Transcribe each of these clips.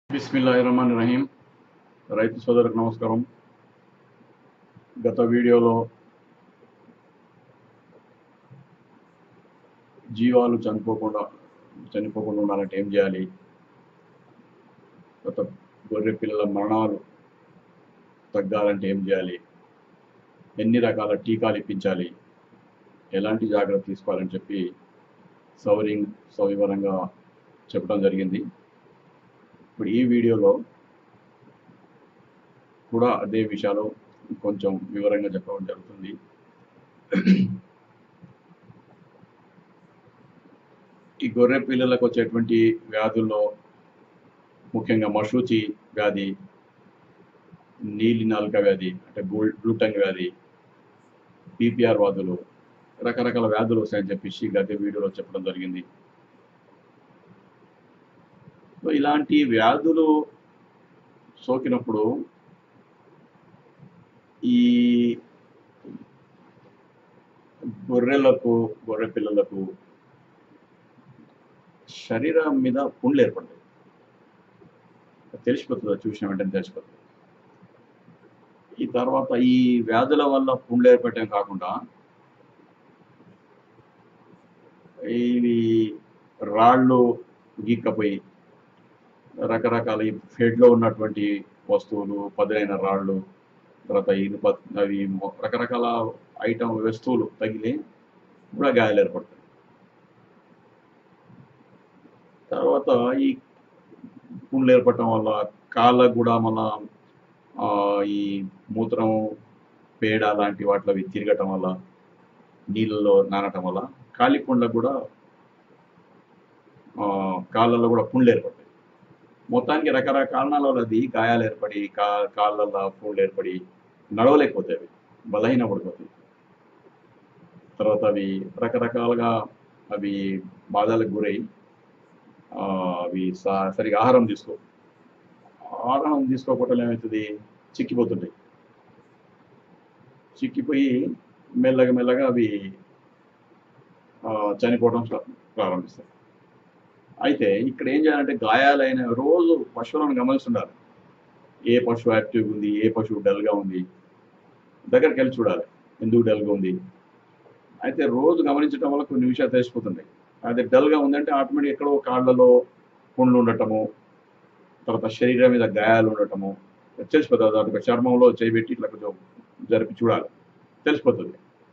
బిస్మిల్లాహి రహమాన్ రహీం రైతు సోదరులకు నమస్కారం గత వీడియోలో జీవాలు చనిపోకుండా చనిపోకుండా ఉండాలంటే ఏం చేయాలి గత గొర్రె పిల్లల మరణాలు తగ్గాలంటే ఏం చేయాలి ఎన్ని రకాల టీకాలు ఇప్పించాలి ఎలాంటి జాగ్రత్త తీసుకోవాలని చెప్పి సౌరింగ్ సవివరంగా చెప్పడం జరిగింది ఇప్పుడు ఈ వీడియోలో కూడా అదే విషయాలు కొంచెం వివరంగా చెప్పడం జరుగుతుంది ఈ గొర్రె పిల్లలకు వచ్చేటువంటి వ్యాధుల్లో ముఖ్యంగా మషూచి వ్యాధి నీలి నాలుక వ్యాధి అంటే గోల్డ్ గ్లూటంగ్ వ్యాధి పీపీఆర్ వ్యాధులు రకరకాల వ్యాధులు వస్తాయని చెప్పేసి గత వీడియోలో చెప్పడం జరిగింది సో ఇలాంటి వ్యాధులు సోకినప్పుడు ఈ గొర్రెలకు గొర్రె పిల్లలకు శరీరం మీద పుండ్లు ఏర్పడతాయి తెలిసిపోతుంది అది చూసిన వెంటనే తెలిసిపోతుంది ఈ తర్వాత ఈ వ్యాధుల వల్ల పుండ్లు ఏర్పడటం కాకుండా ఇవి రాళ్ళు గీక్కపోయి రకరకాల ఈ ఫెడ్లో ఉన్నటువంటి వస్తువులు పదునైన రాళ్ళు తర్వాత ఇనుప అవి మొ- రకరకాల ఐటమ్ వస్తువులు తగిలి కూడా గాయాలు ఏర్పడతాయి తర్వాత ఈ పుండ్లు ఏర్పడటం వల్ల కాళ్ళకు కూడా మన ఆ, ఈ మూత్రం పేడ లాంటి వాటిలో అవి తిరగటం వల్ల నీళ్ళలో నానటం వల్ల కాలి పుండ్లకు కూడా ఆ, కాళ్ళల్లో కూడా పుండ్లు ఏర్పడతాయి మొత్తానికి రకరకాల కారణాల వల్ల అది గాయాలు ఏర్పడి కా కాళ్ళల్లో పుండ్లు ఏర్పడి నడవలేకపోతాయి అవి బలహీన పడిపోతాయి తర్వాత అవి రకరకాలుగా అవి బాధలకు గురై ఆ, అవి స- సరిగా ఆహారం తీసుకో ఆహారం తీసుకోకపోవటం ఏమవుతుంది చిక్కిపోతుంటాయి చిక్కిపోయి మెల్లగా మెల్లగా అవి ఆ, చనిపోవడం స్టా- ప్రారంభిస్తాయి అయితే ఇక్కడ ఏం చేయాలంటే గాయాలైన రోజు పశువులను గమనిస్తుండాలి ఏ పశువు యాక్టివ్గా ఉంది ఏ పశువు డల్గా ఉంది దగ్గరికి వెళ్ళి చూడాలి ఎందుకు డల్గా ఉంది అయితే రోజు గమనించడం వల్ల కొన్ని విషయాలు తెలిసిపోతుంటాయి అది డల్గా ఉందంటే ఆటోమేటిక్ ఎక్కడో కాళ్ళలో పుండ్లు ఉండటము తర్వాత శరీరం మీద గాయాలు ఉండటము తెలిసిపోతుంది అది ఒక చర్మంలో చేయబెట్టి ఇట్లా కొంచెం జరిపి చూడాలి తెలిసిపోతుంది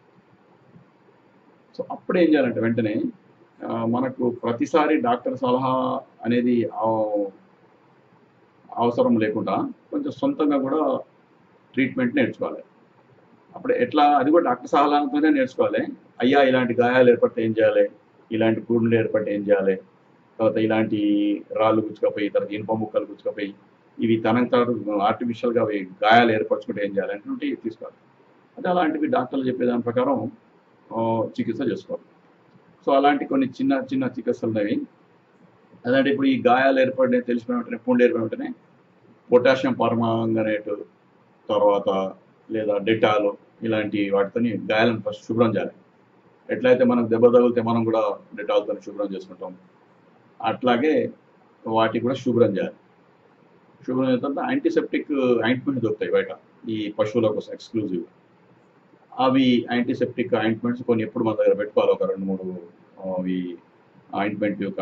సో అప్పుడు ఏం చేయాలంటే వెంటనే ఆ, మనకు ప్రతిసారి డాక్టర్ సలహా అనేది ఆ- అవసరం లేకుండా కొంచెం సొంతంగా కూడా ట్రీట్మెంట్ నేర్చుకోవాలి అప్పుడు ఎట్లా అది కూడా డాక్టర్ సలహాతోనే నేర్చుకోవాలి అయ్యా ఇలాంటి గాయాలు ఏర్పడితే ఏం చేయాలి ఇలాంటి కూడులు ఏర్పడితే ఏం చేయాలి తర్వాత ఇలాంటి రాళ్ళు గుచ్చుకపోయి తర్వాత ఇనుప ముక్కలు గుచ్చుకపోయి ఇవి తనంతట ఆర్టిఫిషియల్గా అవి గాయాలు ఏర్పరచుకుంటే ఏం చేయాలి అంటే తీసుకోవాలి అంటే అలాంటివి డాక్టర్లు చెప్పే దాని ప్రకారం ఆ, చికిత్స చేసుకోవాలి సో అలాంటి కొన్ని చిన్న చిన్న చికిత్సలు ఉన్నవి అదంటే ఇప్పుడు ఈ గాయాలు ఏర్పడిన తెలిసిన వెంటనే పుండ్లు ఏర్పడిన వెంటనే పొటాషియం పర్మాంగనేట్ తర్వాత లేదా డెటాలు ఇలాంటి వాటితోని గాయాలను ఫస్ట్ శుభ్రం చేయాలి ఎట్లయితే మనకు దెబ్బ తగిలితే మనం కూడా డెటాల్తో శుభ్రం చేసుకుంటాం అట్లాగే వాటి కూడా శుభ్రం చేయాలి శుభ్రం చేసిన తర్వాత యాంటీసెప్టిక్ ఆయింట్మెంట్ దొరుకుతాయి బయట ఈ పశువుల కోసం ఎక్స్క్లూజివ్ అవి యాంటీసెప్టిక్ ఆయింట్మెంట్స్ కొన్ని ఎప్పుడు మన దగ్గర పెట్టుకోవాలి ఒక రెండు మూడు ఆ, అవి ఆయింట్మెంట్ యొక్క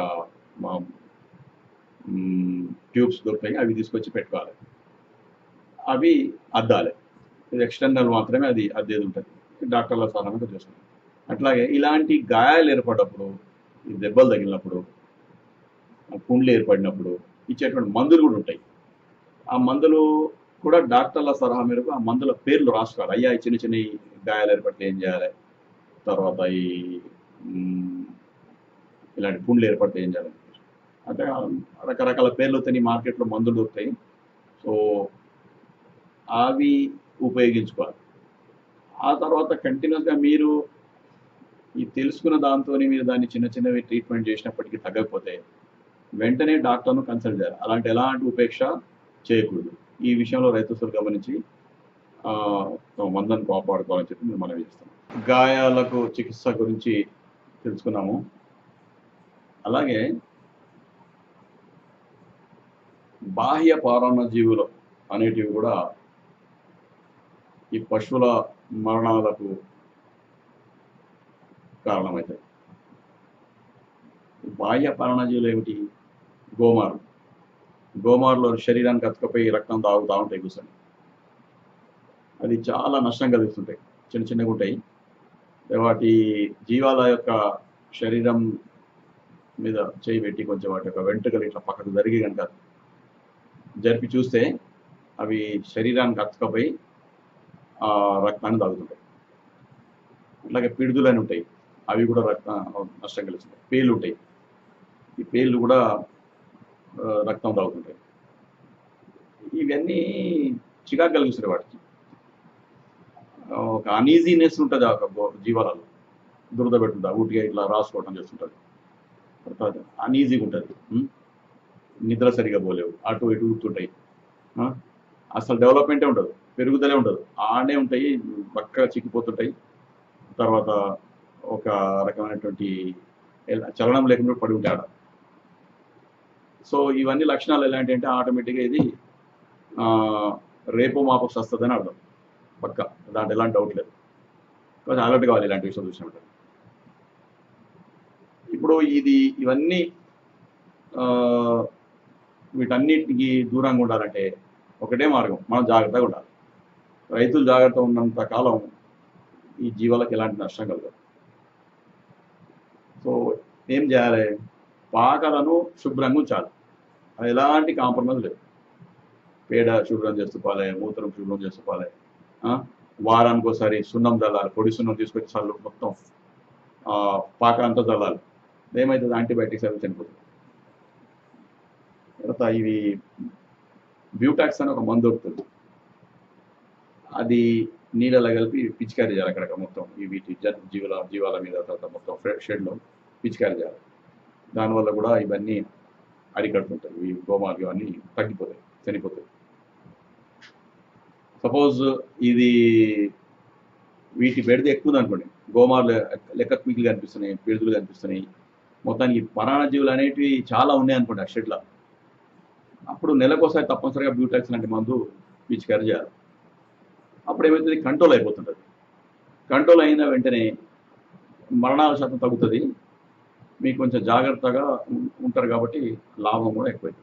ట్యూబ్స్ దొరుకుతాయి అవి తీసుకొచ్చి పెట్టుకోవాలి అవి అద్దాలి ఇది ఎక్స్టర్నల్ మాత్రమే అది అద్దేది ఉంటుంది డాక్టర్ల సాధారణంగా చూసుకుంటాం అట్లాగే ఇలాంటి గాయాలు ఏర్పడినప్పుడు ఈ దెబ్బలు తగిలినప్పుడు ఆ పుండ్లు ఏర్పడినప్పుడు ఇచ్చేటువంటి మందులు కూడా ఉంటాయి ఆ మందులు కూడా డాక్టర్ల సలహా మేరకు ఆ మందుల పేర్లు రాసుకోవాలి అయ్యా ఈ చిన్న చిన్న ఈ గాయాలు ఏర్పడితే ఏం చేయాలి తర్వాత ఈ మ్, ఇలాంటి పుండ్లు ఏర్పడితే ఏం చేయాలి అంటే ఆ రకరకాల పేర్లతో మార్కెట్లో మందులు దొరుకుతాయి సో అవి ఉపయోగించుకోవాలి ఆ తర్వాత కంటిన్యూస్గా మీరు ఈ తెలుసుకున్న దాంతో మీరు దాన్ని చిన్న చిన్నవి ట్రీట్మెంట్ చేసినప్పటికీ తగ్గకపోతే వెంటనే డాక్టర్ను కన్సల్ట్ చేయాలి అలాంటి ఎలాంటి ఉపేక్ష చేయకూడదు ఈ విషయంలో రైతులు గమనించి ఆ, తమ మందను కాపాడుకోవాలని చెప్పి మేము మనం చేస్తాం గాయాలకు చికిత్స గురించి తెలుసుకున్నాము అలాగే బాహ్య పారాన్న జీవులు అనేటివి కూడా ఈ పశువుల మరణాలకు కారణమవుతాయి బాహ్య పరాణజీవులు ఏమిటి గోమారు గోమారులో శరీరానికి అతుకపోయి రక్తం తాగుతూ ఉంటాయి కూర్చొని అది చాలా నష్టం కలిగిస్తుంటాయి చిన్న చిన్నగా ఉంటాయి వాటి జీవాల యొక్క శరీరం మీద చేయి పెట్టి కొంచెం వాటి యొక్క వెంట్రుకలు ఇట్లా పక్కకు జరిగి కనుక జరిపి చూస్తే అవి శరీరానికి అతుకపోయి ఆ రక్తాన్ని తాగుతుంటాయి అట్లాగే పిడుదులు అని ఉంటాయి అవి కూడా రక్త నష్టం కలిగిస్తాయి పేర్లు ఉంటాయి ఈ పేర్లు కూడా ఆ, రక్తం తాగుతుంటాయి ఇవన్నీ చికాకు కలిగిస్తాయి వాటికి ఆ, ఒక అనీజీనెస్ ఉంటుంది ఆ ఒక గో- జీవాలలో దురద పెట్టుంటుంది ఊటిగా ఇట్లా రాసుకోవటం చేస్తుంటుంది తర్వాత అనీజీగా ఉంటుంది ఉం? నిద్ర సరిగా పోలేవు అటు ఇటు ఊపుతుంటాయి ఆ? అసలు డెవలప్మెంటే ఉండదు పెరుగుదలే ఉండదు ఆడే ఉంటాయి పక్కగా చిక్కిపోతుంటాయి తర్వాత ఒక రకమైనటువంటి ఎలా- చలనం లేకుండా పడి ఉంటాయి ఆడ సో ఇవన్నీ లక్షణాలు ఎలాంటి అంటే ఆటోమేటిక్గా ఇది ఆ, రేపు మాపు వస్తుందని అర్థం పక్క దాంట్లో ఎలాంటి డౌట్ లేదు కొంచెం అలర్ట్ కావాలి ఇలాంటి విషయం చూసినప్పుడు ఇప్పుడు ఇది ఇవన్నీ ఆ, వీటన్నిటికి దూరంగా ఉండాలంటే ఒకటే మార్గం మనం జాగ్రత్తగా ఉండాలి రైతులు జాగ్రత్త ఉన్నంత కాలం ఈ జీవాలకు ఎలాంటి నష్టం కలగదు సో ఏం చేయాలి పాకలను శుభ్రంగా ఉంచాలి అది ఎలాంటి కాంప్రమైజ్ లేదు పేడ శుభ్రం చేసుకోవాలి మూత్రం శుభ్రం చేసుకోవాలి ఆ? వారానికి ఒకసారి సున్నం చల్లాలి పొడి సున్నం తీసుకొచ్చి చల్లు మొత్తం ఆ, పాక అంతా చల్లాలి ఏమవుతుంది యాంటీబయాటిక్స్ అవి చనిపోతుంది తర్వాత ఇవి బ్యూటాక్స్ అని ఒక మందు దొరుకుతుంది అది నీళ్ళలో కలిపి పిచికారీ చేయాలి అక్కడక్కడ మొత్తం ఈ వీటి జ- జీవుల జీవాల మీద తర్వాత మొత్తం షెడ్లో పిచికారీ చేయాలి దానివల్ల కూడా ఇవన్నీ అరికడుతుంటాయి ఈ గోమాలు ఇవన్నీ తగ్గిపోతాయి చనిపోతాయి సపోజ్ ఇది వీటి బెడద ఎక్కువ ఉంది అనుకోండి గోమార్లు లెక్క మిగిలి కనిపిస్తున్నాయి పిడుదలు కనిపిస్తున్నాయి మొత్తానికి పరాణజీవులు అనేటివి చాలా ఉన్నాయి అనుకోండి ఆ షెడ్లో అప్పుడు నెలకోసారి తప్పనిసరిగా బ్యూటాక్స్ లాంటి మందు పిచికారీ చేయాలి అప్పుడు ఏమవుతుంది కంట్రోల్ అయిపోతుంటుంది కంట్రోల్ అయిన వెంటనే మరణాల శాతం తగ్గుతుంది మీకు కొంచెం జాగ్రత్తగా ఉం- ఉంటారు కాబట్టి లాభం కూడా ఎక్కువైతుంది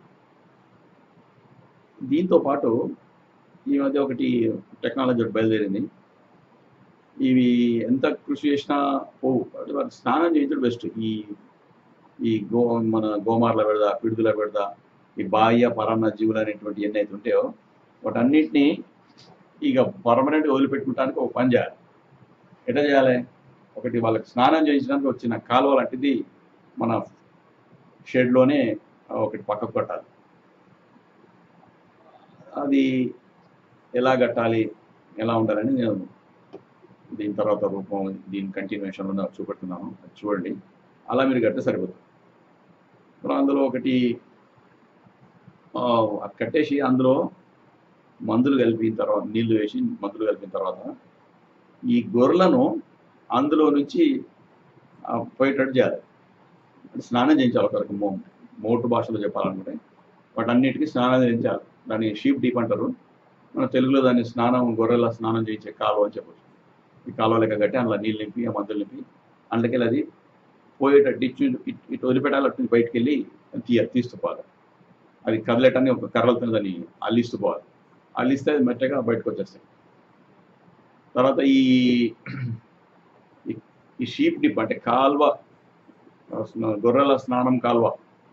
దీంతో పాటు ఈ మధ్య ఒకటి టెక్నాలజీ ఒకటి బయలుదేరింది ఇవి ఎంత కృషి చేసినా పోవు అంటే వాటికి స్నానం చేయించడం బెస్ట్ ఈ ఈ గో మన గోమార్ల పెడదా పిడుదల పెడదా ఈ బాహ్య పరాన్న జీవులు అనేటువంటి ఎన్ని అయితే ఉంటాయో వాటన్నిటిని ఇక పర్మనెంట్గా వదిలిపెట్టుకోవడానికి ఒక పని చేయాలి ఎట్లా చేయాలి ఒకటి వాళ్ళకి స్నానం చేయించడానికి వచ్చిన కాలువ లాంటిది మన షెడ్లోనే ఒకటి పక్కకు కట్టాలి అది ఎలా కట్టాలి ఎలా ఉండాలని నేను దీని తర్వాత రూపం దీని కంటిన్యూషన్లో చూపెడుతున్నాను అది చూడండి అలా మీరు కట్టే సరిపోతుంది ఇప్పుడు అందులో ఒకటి ఆ, అది కట్టేసి అందులో మందులు కలిపిన తర్వాత నీళ్లు వేసి మందులు కలిపిన తర్వాత ఈ గొర్రెలను అందులో నుంచి ఆ, పోయేటట్టు చేయాలి అంటే స్నానం చేయించాలి ఒకరికి మో మోటు భాషలో చెప్పాలనుకుంటే వాటన్నిటికీ స్నానం చేయించాలి దాన్ని షీప్ డీప్ అంటారు మన తెలుగులో దాన్ని స్నానం గొర్రెల స్నానం చేయించే కాలువ అని చెప్పచ్చు ఈ కాలువ లెక్క కట్టి అందులో నీళ్ళు నింపి ఆ మందులు నింపి అందులోకి అది పోయేటట్టు ఇటు ఇటు- ఇటు వదిలిపెట్టాలి అటు నుంచి బయటికి వెళ్ళి తీయ తీస్తూ పోవాలి అది కదలటాన్ని ఒక కర్రలతో దాన్ని అల్లిస్తూ పోవాలి అల్లిస్తే అది మెత్తగా బయటకు వచ్చేస్తాయి తర్వాత ఈ ఈ- ఈ షీప్ డిప్ అంటే కాల్వ ఆ, స్న- గొర్రెల స్నానం కాల్వ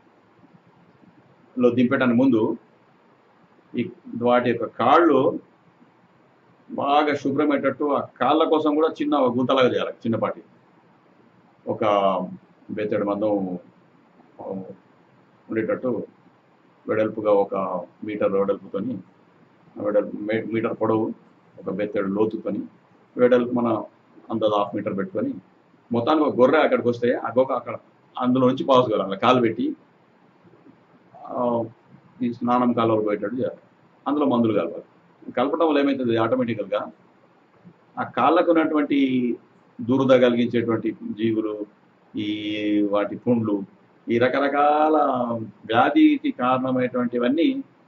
లో దింపేటానికి ముందు ఈ వాటి యొక్క కాళ్ళు బాగా శుభ్రమయ్యేటట్టు ఆ కాళ్ళ కోసం కూడా చిన్న ఒక గుంతలాగా చేయాలి చిన్నపాటి ఒక బెత్తడి మందం ఆ, ఉండేటట్టు వెడల్పుగా ఒక మీటర్ వెడల్పుతోని వెడల్పు మే- మీటర్ పొడవు ఒక బెత్తడి లోతుతోని వెడల్పు మన అంత హాఫ్ మీటర్ పెట్టుకొని మొత్తానికి ఒక గొర్రె అక్కడికి వస్తే ఆ గొక్క అక్కడ అందులో నుంచి పాస్ కావాలి కాలు పెట్టి ఆ, ఈ స్నానం కాలువలు పోయేటట్టు చేయాలి అందులో మందులు కలపాలి కలపడం వల్ల ఏమవుతుంది ఆటోమేటికల్గా ఆ కాళ్ళకు ఉన్నటువంటి దురద కలిగించేటువంటి జీవులు ఈ వాటి పుండ్లు ఈ రకరకాల వ్యాధికి కారణమైనటువంటివన్నీ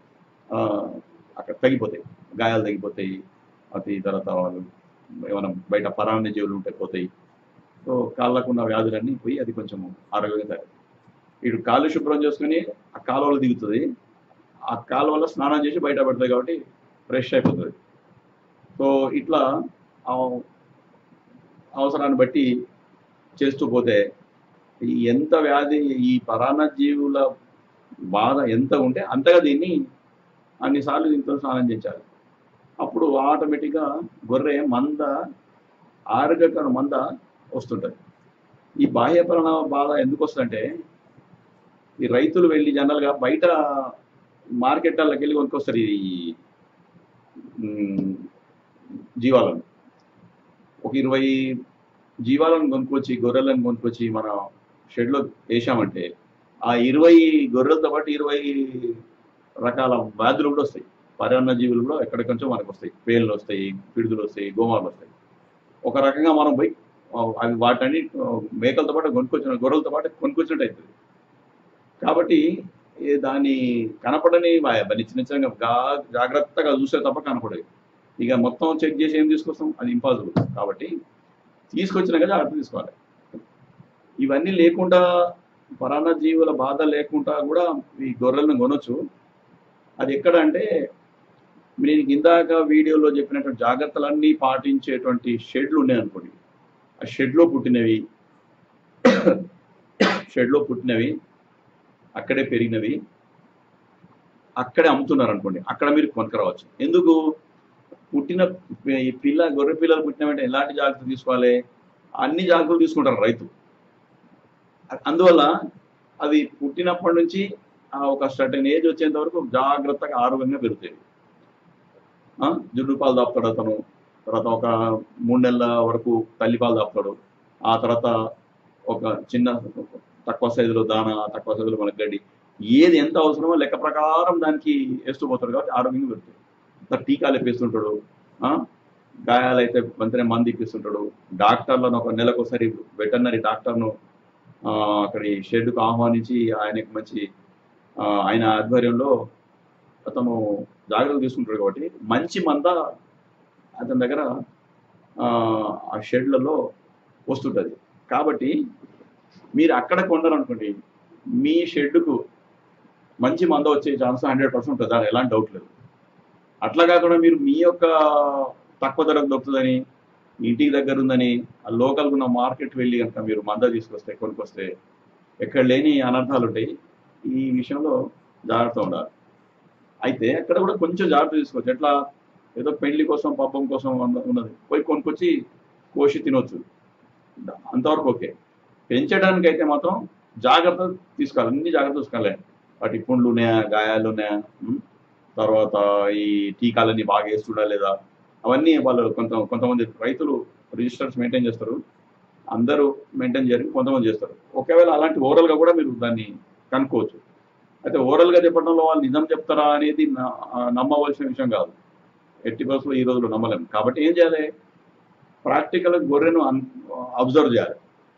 ఆ, అక్కడ తగ్గిపోతాయి గాయాలు తగ్గిపోతాయి అది తర్వాత వాళ్ళు ఏమైనా బయట పరాన్న జీవులు ఉంటే పోతాయి సో కాళ్ళకున్న వ్యాధులన్నీ పోయి అది కొంచెం ఆరోగ్యంగా తయారు ఇటు కాళ్ళు శుభ్రం చేసుకుని ఆ కాలువలో దిగుతుంది ఆ కాలువలో స్నానం చేసి బయట పడుతుంది కాబట్టి ఫ్రెష్ అయిపోతుంది సో ఇట్లా ఆ అవసరాన్ని బట్టి చేస్తూ పోతే ఈ ఎంత వ్యాధి ఈ పరాన్న జీవుల బాధ ఎంత ఉంటే అంతగా దీన్ని అన్నిసార్లు దీంతో స్నానం చేయించాలి అప్పుడు ఆటోమేటిక్గా గొర్రె మంద ఆరోగ్యకర మంద వస్తుంటుంది ఈ బాహ్య పరిణామ బాధ ఎందుకు వస్తుందంటే ఈ రైతులు వెళ్ళి జనరల్గా బయట మార్కెట్లకి వెళ్ళి కొనుక్కొస్తారు ఈ ఉమ్, జీవాలను ఒక ఇరవై జీవాలను కొనుక్కొచ్చి గొర్రెలను కొనుక్కొచ్చి మన షెడ్లో వేసామంటే ఆ ఇరవై గొర్రెలతో పాటు ఇరవై రకాల వ్యాధులు కూడా వస్తాయి పర్యావరణ జీవులు కూడా ఎక్కడికొంచో మనకు వస్తాయి పేర్లు వస్తాయి పిడుదలు వస్తాయి గోమాలు వస్తాయి ఒక రకంగా మనం పోయి ఆ, అవి వాటిని ఆ, మేకలతో పాటు కొనుక్కొచ్చిన గొర్రెలతో పాటు కొనుక్కొచ్చినట్టు అవుతుంది కాబట్టి ఏ దాన్ని కనపడని వా- దాన్ని చిన్న చిన్నగా గా- జాగ్రత్తగా చూసే తప్ప కనపడదు ఇక మొత్తం చెక్ చేసి ఏం తీసుకొస్తాం అది ఇంపాసిబుల్ కాబట్టి తీసుకొచ్చినాక జాగ్రత్త తీసుకోవాలి ఇవన్నీ లేకుండా పరాన్న జీవుల బాధ లేకుండా కూడా ఈ గొర్రెలను కొనొచ్చు అది ఎక్కడ అంటే నేను ఇందాక వీడియోలో చెప్పినటువంటి జాగ్రత్తలన్నీ పాటించేటువంటి షెడ్లు ఉన్నాయి అనుకోండి ఆ షెడ్లో పుట్టినవి షెడ్లో పుట్టినవి అక్కడే పెరిగినవి అక్కడే అమ్ముతున్నారు అనుకోండి అక్కడ మీరు కొనుక్కరావచ్చు ఎందుకు పుట్టిన ఈ పిల్ల గొర్రె పిల్లలు పుట్టినవంటే ఎలాంటి జాగ్రత్త తీసుకోవాలి అన్ని జాగ్రత్తలు తీసుకుంటారు రైతు అ- అందువల్ల అవి పుట్టినప్పటి నుంచి ఆ ఒక సర్టెన్ ఏజ్ వచ్చేంత వరకు జాగ్రత్తగా ఆరోగ్యంగా పెరుగుతాయి ఆ, జున్ను పాలు దాపుతాడు అతను తర్వాత ఒక మూడు నెలల వరకు తల్లి పాలు దాపుతాడు ఆ తర్వాత ఒక చిన్న తక్కువ సైజులో దాన తక్కువ సైజులో మనకి గడ్డి ఏది ఎంత అవసరమో లెక్క ప్రకారం దానికి వేస్తూ పోతాడు కాబట్టి ఆరోగ్యంగా పెరుగుతాయి తర్వాత టీకాలు ఇప్పిస్తుంటాడు ఆ, గాయాలైతే వెంటనే మంది ఇప్పిస్తుంటాడు డాక్టర్లను ఒక నెలకు ఒకసారి వెటర్నరీ డాక్టర్ను ఆ, అక్కడి షెడ్కు ఆహ్వానించి ఆయనకు మంచి ఆ, ఆయన ఆధ్వర్యంలో అతను జాగ్రత్తలు తీసుకుంటాడు కాబట్టి మంచి మంద అతని దగ్గర ఆ, ఆ షెడ్లలో వస్తుంటుంది కాబట్టి మీరు అక్కడ కొన్నారనుకోండి మీ షెడ్కు మంచి మంద వచ్చే ఛాన్స్ హండ్రెడ్ పర్సెంట్ ఉంటుంది దాని ఎలాంటి డౌట్ లేదు అట్లా కాకుండా మీరు మీ యొక్క తక్కువ ధరకు దొరుకుతుందని ఇంటికి దగ్గర ఉందని ఆ లోకల్ ఉన్న మార్కెట్ వెళ్ళి కనుక మీరు మంద తీసుకొస్తే కొనుక్కొస్తే ఎక్కడ లేని అనర్థాలు ఉంటాయి ఈ విషయంలో జాగ్రత్త ఉండాలి అయితే అక్కడ కూడా కొంచెం జాగ్రత్త తీసుకోవచ్చు ఎట్లా ఏదో పెళ్లి కోసం పబ్బం కోసం ఉన్న- ఉన్నది పోయి కొనుక్కొచ్చి కోసి తినొచ్చు అంతవరకు ఓకే పెంచడానికి అయితే మాత్రం జాగ్రత్త తీసుకోవాలి అన్ని జాగ్రత్త తీసుకోవాలి వాటి పుండ్లు ఉన్నాయా గాయాలు ఉన్నాయా ఉం? తర్వాత ఈ టీకాలన్నీ బాగా వేస్తుడా లేదా అవన్నీ వాళ్ళు కొంత కొంతమంది రైతులు రిజిస్టర్స్ మెయింటైన్ చేస్తారు అందరూ మెయింటైన్ చేయరు కొంతమంది చేస్తారు ఒకవేళ అలాంటి ఓవరాల్గా కూడా మీరు దాన్ని కనుక్కోవచ్చు అయితే ఓవరాల్గా చెప్పడంలో వాళ్ళు నిజం చెప్తారా అనేది నా- ఆ, నమ్మవలసిన విషయం కాదు ఎట్టి బస్సులో ఈ రోజుల్లో నమ్మలేము కాబట్టి ఏం చేయాలి ప్రాక్టికల్ గొర్రెను అబ్జర్వ్ చేయాలి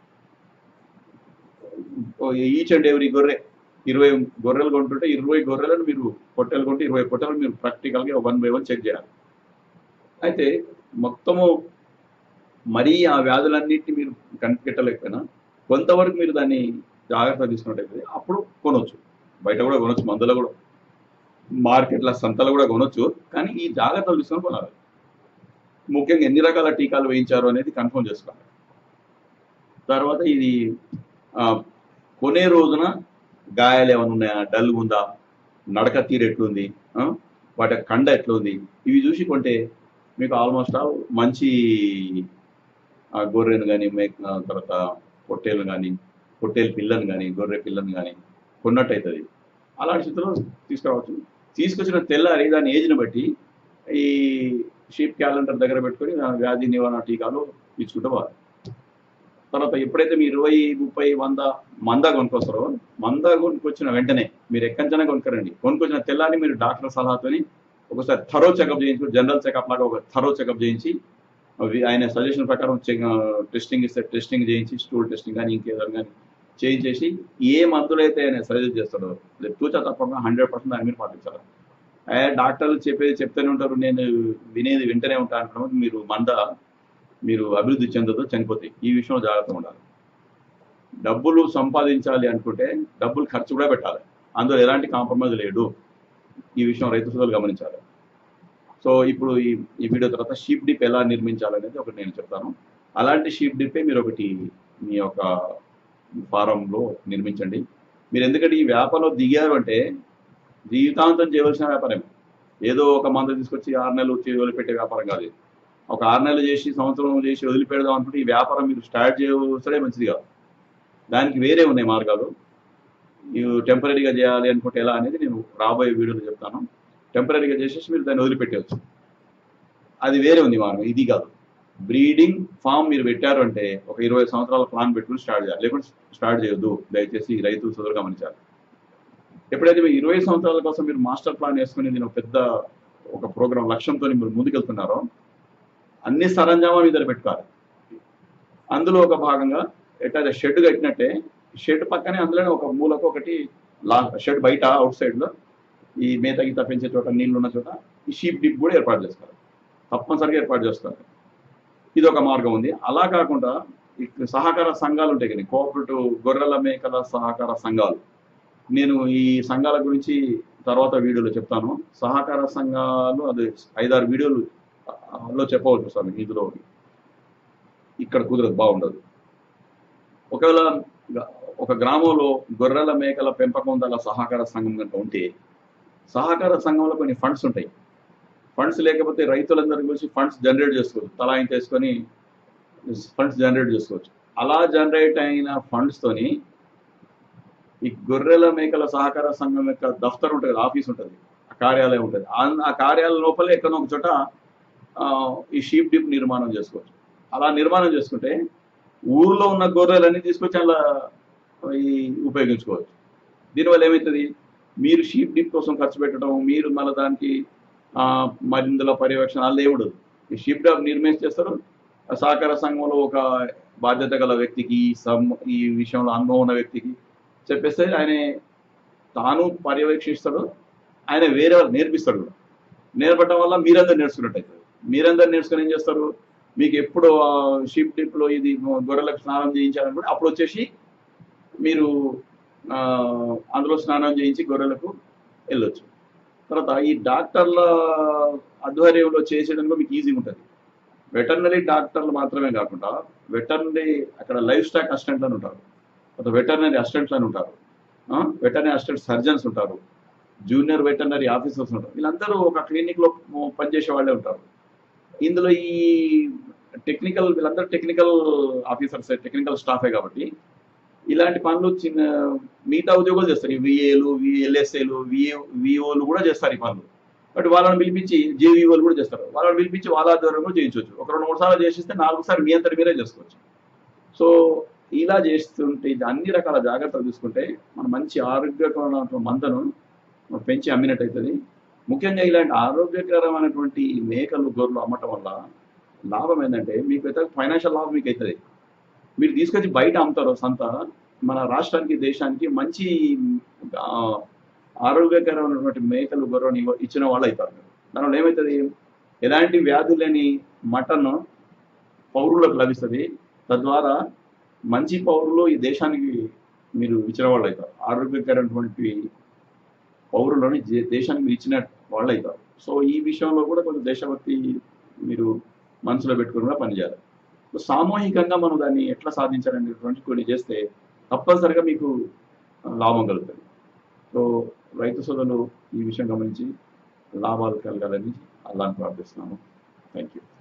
ఈచ్ అండ్ ఎవ్రీ గొర్రె ఇరవై గొర్రెలు కొంటుంటే ఇరవై గొర్రెలను మీరు పొట్టెలు కొంటే ఇరవై పొట్టెలు మీరు ప్రాక్టికల్గా వన్ బై వన్ చెక్ చేయాలి అయితే మొత్తము మరీ ఆ వ్యాధులన్నింటినీ మీరు కనిపెట్టలేకపోయినా కొంతవరకు మీరు దాన్ని జాగ్రత్త తీసుకున్నట్టయితే అప్పుడు కొనవచ్చు బయట కూడా కొనవచ్చు మందులో కూడా మార్కెట్ల సంతలో కూడా కొనవచ్చు కానీ ఈ జాగ్రత్తలు తీసుకొని కొనాలి ముఖ్యంగా ఎన్ని రకాల టీకాలు వేయించారు అనేది కన్ఫర్మ్ చేసుకోవాలి తర్వాత ఇది ఆ, కొనే రోజున గాయాలు ఏమైనా ఉన్నాయా డల్ ఉందా నడక తీరు ఎట్లుంది ఆ, వాటి కండ ఎట్లుంది ఇవి చూసి కొంటే మీకు ఆల్మోస్ట్ ఆల్ మంచి ఆ, గొర్రెను కానీ మేక తర్వాత పొట్టేలు కానీ పొట్టేలు పిల్లను కానీ గొర్రె పిల్లను కానీ కొన్నట్టు అవుతుంది అలాంటి స్థితిలో తీసుకురావచ్చు తీసుకొచ్చిన తెల్లారి దాని ఏజ్ని బట్టి ఈ షీప్ క్యాలెండర్ దగ్గర పెట్టుకొని ఆ వ్యాధి నివారణ టీకాలు ఇచ్చుకుంటూ పోవాలి తర్వాత ఎప్పుడైతే మీరు ఇరవై ముప్పై వంద మంద కొనుక్కొస్తారో మంద కొనుక్కొచ్చిన వెంటనే మీరు ఎక్కంచనే కొనుక్కరండి కొనుక్కొచ్చిన తెల్లారి మీరు డాక్టర్ సలహాతోని ఒకసారి థరో చెకప్ చేయించుకో జనరల్ చెకప్ లాగా ఒక థరో చెకప్ చేయించి అవి ఆయన సజెషన్ ప్రకారం టెస్టింగ్ ఇస్తే టెస్టింగ్ చేయించి స్టూల్ టెస్టింగ్ కానీ ఇంకేదైనా కానీ చేయించేసి ఏ మందులు అయితే ఆయన సజెస్ట్ చేస్తాడో అది తూచా తప్పకుండా హండ్రెడ్ పర్సెంట్ దాని మీద పాటించాలి ఏ డాక్టర్లు చెప్పేది చెప్తూనే ఉంటారు నేను వినేది వింటూనే ఉంటాను అనుకున్నప్పుడు మీరు మంద మీరు అభివృద్ధి చెందదు చనిపోతాయి ఈ విషయంలో జాగ్రత్తగా ఉండాలి డబ్బులు సంపాదించాలి అనుకుంటే డబ్బులు ఖర్చు కూడా పెట్టాలి అందులో ఎలాంటి కాంప్రమైజ్ లేడు ఈ విషయం రైతు సోదరులు గమనించాలి సో ఇప్పుడు ఈ ఈ వీడియో తర్వాత షీప్ డిప్ ఎలా నిర్మించాలనేది ఒకటి నేను చెప్తాను అలాంటి షీప్ డిప్పే మీరు ఒకటి మీ యొక్క ఫారంలో నిర్మించండి మీరు ఎందుకంటే ఈ వ్యాపారంలో దిగారు అంటే జీవితాంతం చేయవలసిన వ్యాపారమే ఏదో ఒక మంద తీసుకొచ్చి ఆరు నెలలు వచ్చి వదిలిపెట్టే వ్యాపారం కాదు ఇది. ఒక ఆరు నెలలు చేసి సంవత్సరం చేసి వదిలిపెడదాం అనుకుంటే ఈ వ్యాపారం మీరు స్టార్ట్ చేయవలసడే మంచిది కాదు దానికి వేరే ఉన్నాయి మార్గాలు ఇవి టెంపరీగా చేయాలి అనుకుంటే ఎలా అనేది నేను రాబోయే వీడియోలో చెప్తాను టెంపరీగా చేసేసి మీరు దాన్ని వదిలిపెట్టవచ్చు అది వేరే ఉంది మార్గం ఇది కాదు బ్రీడింగ్ ఫామ్ మీరు పెట్టారు అంటే ఒక ఇరవై సంవత్సరాల ప్లాన్ పెట్టుకుని స్టార్ట్ చేయాలి లేకుంటే స్టార్ట్ చేయొద్దు దయచేసి రైతు సోదరు గమనించాలి ఎప్పుడైతే మీరు ఇరవై సంవత్సరాల కోసం మీరు మాస్టర్ ప్లాన్ వేసుకుని దీని ఒక పెద్ద ఒక ప్రోగ్రామ్ లక్ష్యంతో మీరు ముందుకెళ్తున్నారో అన్ని సరంజామా మీద పెట్టుకోవాలి అందులో ఒక భాగంగా ఎట్లా షెడ్ కట్టినట్టే షెడ్ పక్కనే అందులోనే ఒక మూలకు ఒకటి లా షెడ్ బయట అవుట్ సైడ్ లో ఈ మేత గీత పెంచే చోట నీళ్లు ఉన్న చోట ఈ షీప్ డిప్ కూడా ఏర్పాటు చేస్తారు తప్పనిసరిగా ఏర్పాటు చేస్తారు ఇది ఒక మార్గం ఉంది అలా కాకుండా ఈ సహకార సంఘాలు ఉంటాయి కానీ కోఆపరేటివ్ గొర్రెల మేకల సహకార సంఘాలు నేను ఈ సంఘాల గురించి తర్వాత వీడియోలో చెప్తాను సహకార సంఘాలు అది ఐదారు వీడియోలు ఆ, లో చెప్పవచ్చు సార్ మీకు ఇందులో ఇక్కడ కుదరదు బాగుండదు ఒకవేళ గ- ఒక గ్రామంలో గొర్రెల మేకల పెంపకందాల సహకార సంఘం కనుక ఉంటే సహకార సంఘంలో కొన్ని ఫండ్స్ ఉంటాయి ఫండ్స్ లేకపోతే రైతులందరి గురించి ఫండ్స్ జనరేట్ చేసుకోవచ్చు తలా ఇంత వేసుకొని ఫండ్స్ జనరేట్ చేసుకోవచ్చు అలా జనరేట్ అయిన ఫండ్స్ తోని ఈ గొర్రెల మేకల సహకార సంఘం యొక్క దఫ్తర్ ఉంటుంది ఆఫీస్ ఉంటుంది ఆ కార్యాలయం ఉంటుంది ఆ- ఆ కార్యాలయం లోపలే ఎక్కడో ఒక చోట ఆ, ఈ షీప్ డిప్ నిర్మాణం చేసుకోవచ్చు అలా నిర్మాణం చేసుకుంటే ఊర్లో ఉన్న గొర్రెలన్నీ తీసుకొచ్చి అలా ఈ ఉపయోగించుకోవచ్చు దీనివల్ల ఏమవుతుంది మీరు షీప్ డిప్ కోసం ఖర్చు పెట్టడం మీరు మళ్ళీ దానికి ఆ, మరిందుల పర్యవేక్షణ అలా ఏముండదు ఈ షీప్ డిప్ నిర్మించి చేస్తారు ఆ సహకార సంఘంలో ఒక బాధ్యత గల వ్యక్తికి ఈ సం ఈ విషయంలో అనుభవం ఉన్న వ్యక్తికి చెప్పేస్తే ఆయన తాను పర్యవేక్షిస్తాడు ఆయన వేరే వాళ్ళకి నేర్పిస్తాడు కూడా నేర్పడం వల్ల మీరందరూ నేర్చుకున్నట్టు అవుతుంది మీరందరూ నేర్చుకుని ఏం చేస్తారు మీకు ఎప్పుడు షీప్ డిప్లో ఇది గొర్రెలకు స్నానం చేయించాలనుకుంటే అప్పుడు వచ్చేసి మీరు ఆ, అందులో స్నానం చేయించి గొర్రెలకు వెళ్ళొచ్చు తర్వాత ఈ డాక్టర్ల ఆధ్వర్యంలో చేసేయడంలో మీకు ఈజీగా ఉంటుంది వెటర్నరీ డాక్టర్లు మాత్రమే కాకుండా వెటర్నరీ అక్కడ లైఫ్ స్టాక్ అసిస్టెంట్లు అని ఉంటారు తర్వాత వెటర్నరీ అసిస్టెంట్లు అని ఉంటారు వెటర్నరీ అసిస్టెంట్ సర్జన్స్ ఉంటారు జూనియర్ వెటర్నరీ ఆఫీసర్స్ ఉంటారు వీళ్ళందరూ ఒక క్లినిక్లో పనిచేసే వాళ్ళే ఉంటారు ఇందులో ఈ టెక్నికల్ వీళ్ళందరూ టెక్నికల్ ఆఫీసర్స్ టెక్నికల్ స్టాఫే కాబట్టి ఇలాంటి పనులు చిన్న మిగతా ఉద్యోగాలు చేస్తారు ఈ విఏలు ఎల్ఎస్ఏలు విఏ విఓలు కూడా చేస్తారు ఈ పనులు బట్ వాళ్ళని పిలిపించి జేవీఓలు కూడా చేస్తారు వాళ్ళని పిలిపించి వాళ్ళ ఆధ్వర్యంలో కూడా చేయించవచ్చు ఒక రెండు మూడు సార్లు చేసిస్తే నాలుగు సార్లు మీ అంతటి మీరే చేసుకోవచ్చు సో ఇలా చేస్తుంటే ఇది అన్ని రకాల జాగ్రత్తలు తీసుకుంటే మనం మంచి ఆరోగ్యకరమైన మందను మనం పెంచి అమ్మినట్టు అవుతుంది ముఖ్యంగా ఇలాంటి ఆరోగ్యకరమైనటువంటి మేకలు గొర్రెలు అమ్మటం వల్ల లాభం ఏంటంటే మీకు అయితే ఫైనాన్షియల్ లాభం మీకు అవుతుంది మీరు తీసుకొచ్చి బయట అమ్ముతారు సంత మన రాష్ట్రానికి దేశానికి మంచి ఆ, ఆరోగ్యకరమైనటువంటి మేకలు గొర్రెని ఇవ్వ- ఇచ్చిన వాళ్ళు అవుతారు దానివల్ల ఏమవుతుంది ఎలాంటి వ్యాధులు లేని మటన్ పౌరులకు లభిస్తుంది తద్వారా మంచి పౌరులు ఈ దేశానికి మీరు ఇచ్చిన వాళ్ళు అవుతారు ఆరోగ్యకరమైనటువంటి పౌరులని జే- దేశానికి మీరు ఇచ్చిన వాళ్ళు అవుతారు సో ఈ విషయంలో కూడా కొంచెం దేశభక్తి మీరు మనసులో పెట్టుకుని కూడా పనిచేయాలి సో సామూహికంగా మనం దాన్ని ఎట్లా సాధించాలనేటువంటి కొన్ని చేస్తే తప్పనిసరిగా మీకు లాభం కలుగుతుంది సో రైతు సోదరులు ఈ విషయం గమనించి లాభాలు కలగాలని అల్లాని ప్రార్థిస్తున్నాను థ్యాంక్ యూ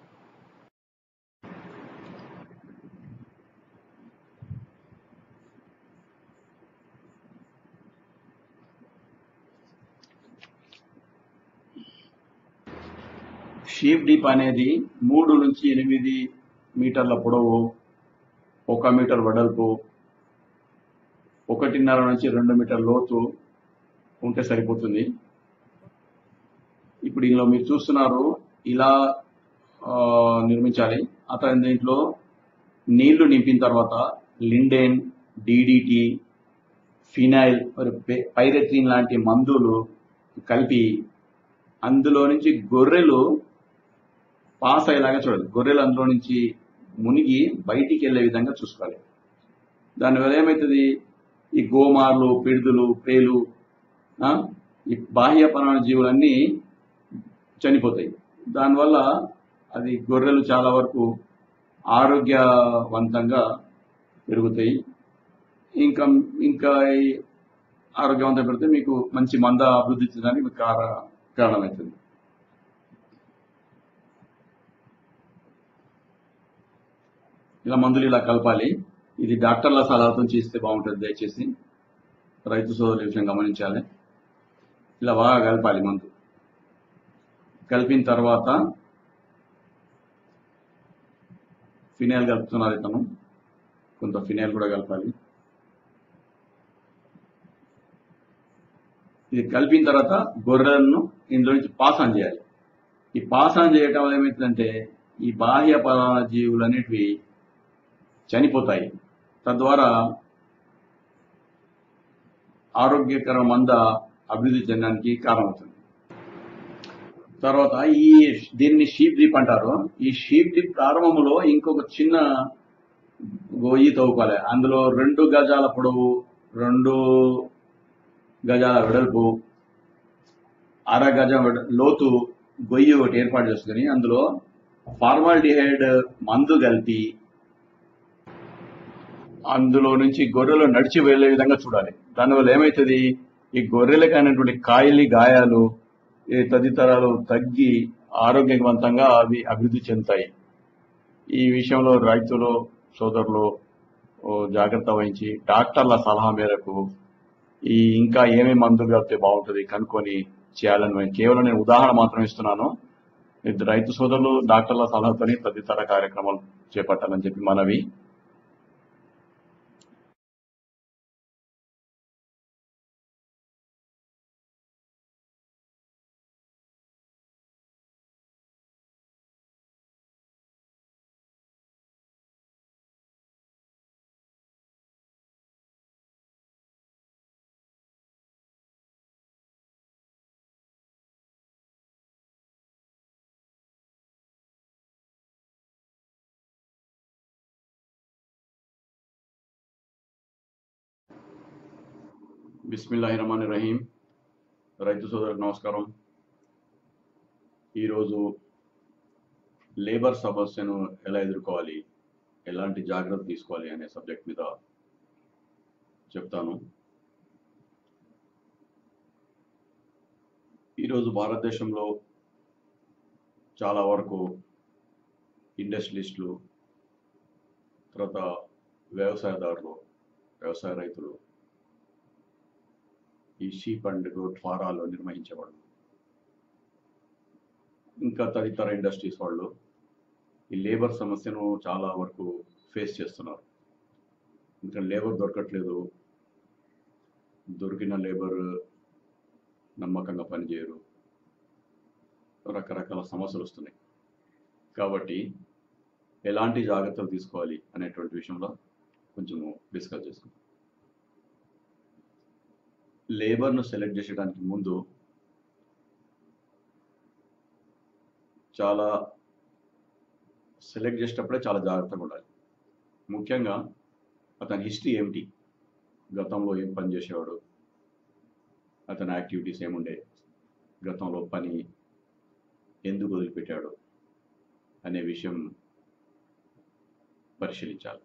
షీప్ డీప్ అనేది మూడు నుంచి ఎనిమిది మీటర్ల పొడవు ఒక మీటర్ వెడల్పు ఒకటిన్నర నుంచి రెండు మీటర్ లోతు ఉంటే సరిపోతుంది ఇప్పుడు ఇందులో మీరు చూస్తున్నారు ఇలా ఆ, నిర్మించాలి అతని దీంట్లో నీళ్లు నింపిన తర్వాత లిండెన్ డిడిటి ఫినైల్ మరి పైరెత్రిన్ లాంటి మందులు కలిపి అందులో నుంచి గొర్రెలు పాస్ అయ్యేలాగా చూడాలి గొర్రెలు అందులో నుంచి మునిగి బయటికి వెళ్ళే విధంగా చూసుకోవాలి దానివల్ల ఏమవుతుంది ఈ గోమార్లు పిడుదులు పేలు ఆ, ఈ బాహ్య పరాణ జీవులన్నీ చనిపోతాయి దానివల్ల అది గొర్రెలు చాలా వరకు ఆరోగ్యవంతంగా పెరుగుతాయి ఇంకా ఇంకా ఈ ఆరోగ్యవంతంగా పెడితే మీకు మంచి మంద అభివృద్ధి చెందడానికి మీకు కార కారణమవుతుంది ఇలా మందులు ఇలా కలపాలి ఇది డాక్టర్ల సలహాతో చేస్తే బాగుంటుంది దయచేసి రైతు సోదరుల విషయం గమనించాలి ఇలా బాగా కలపాలి మందు కలిపిన తర్వాత ఫినాయిల్ కలుపుతున్నారు ఇతను కొంత ఫినాయిల్ కూడా కలపాలి ఇది కలిపిన తర్వాత గొర్రెలను ఇందులో నుంచి పాస్ ఆన్ చేయాలి ఈ పాస్ ఆన్ చేయటం వల్ల ఏమవుతుందంటే ఈ బాహ్య పరాణ జీవులు అనేటివి చనిపోతాయి తద్వారా ఆరోగ్యకర మంద అభివృద్ధి చెందడానికి కారణమవుతుంది తర్వాత ఈ దీన్ని షీప్ డిప్ అంటారు ఈ షీప్ డిప్ ప్రారంభంలో ఇంకొక చిన్న గొయ్యి తవ్వుకోవాలి అందులో రెండు గజాల పొడవు రెండు గజాల వెడల్పు అర గజం వెడ- లోతు గొయ్యి ఒకటి ఏర్పాటు చేసుకుని అందులో ఫార్మాల్డిహైడ్ మందు కలిపి అందులో నుంచి గొర్రెలు నడిచి వెళ్ళే విధంగా చూడాలి దానివల్ల ఏమవుతుంది ఈ గొర్రెలకు అయినటువంటి కాయలి గాయాలు ఈ తదితరాలు తగ్గి ఆరోగ్యవంతంగా అవి అభివృద్ధి చెందుతాయి ఈ విషయంలో రైతులు సోదరులు ఓ జాగ్రత్త వహించి డాక్టర్ల సలహా మేరకు ఈ ఇంకా ఏమేమి మందులు కలిపితే బాగుంటుంది కనుక్కొని చేయాలని నేను కేవలం నేను ఉదాహరణ మాత్రం ఇస్తున్నాను ఇది రైతు సోదరులు డాక్టర్ల సలహాతోని తదితర కార్యక్రమాలు చేపట్టాలని చెప్పి మనవి బిస్మిల్లాహి రహమాన్ రహీం రైతు సోదరులకు నమస్కారం ఈరోజు లేబర్ సమస్యను ఎలా ఎదుర్కోవాలి ఎలాంటి జాగ్రత్త తీసుకోవాలి అనే సబ్జెక్ట్ మీద చెప్తాను ఈరోజు భారతదేశంలో చాలా వరకు ఇండస్ట్రియలిస్టులు తర్వాత వ్యవసాయదారులు వ్యవసాయ రైతులు ఈ షీప్ అండ్ గోట్ ఫారాలు నిర్వహించేవాళ్ళు ఇంకా తదితర ఇండస్ట్రీస్ వాళ్ళు ఈ లేబర్ సమస్యను చాలా వరకు ఫేస్ చేస్తున్నారు ఇంకా లేబర్ దొరకట్లేదు దొరికిన లేబర్ నమ్మకంగా పనిచేయరు రకరకాల సమస్యలు వస్తున్నాయి కాబట్టి ఎలాంటి జాగ్రత్తలు తీసుకోవాలి అనేటువంటి విషయంలో కొంచెము డిస్కస్ చేసుకుందాం లేబర్ను సెలెక్ట్ చేసేయడానికి ముందు చాలా సెలెక్ట్ చేసేటప్పుడే చాలా జాగ్రత్తగా ఉండాలి ముఖ్యంగా అతని హిస్టరీ ఏమిటి గతంలో ఏం పని చేసేవాడు అతని యాక్టివిటీస్ ఏముండే గతంలో పని ఎందుకు వదిలిపెట్టాడు అనే విషయం పరిశీలించాలి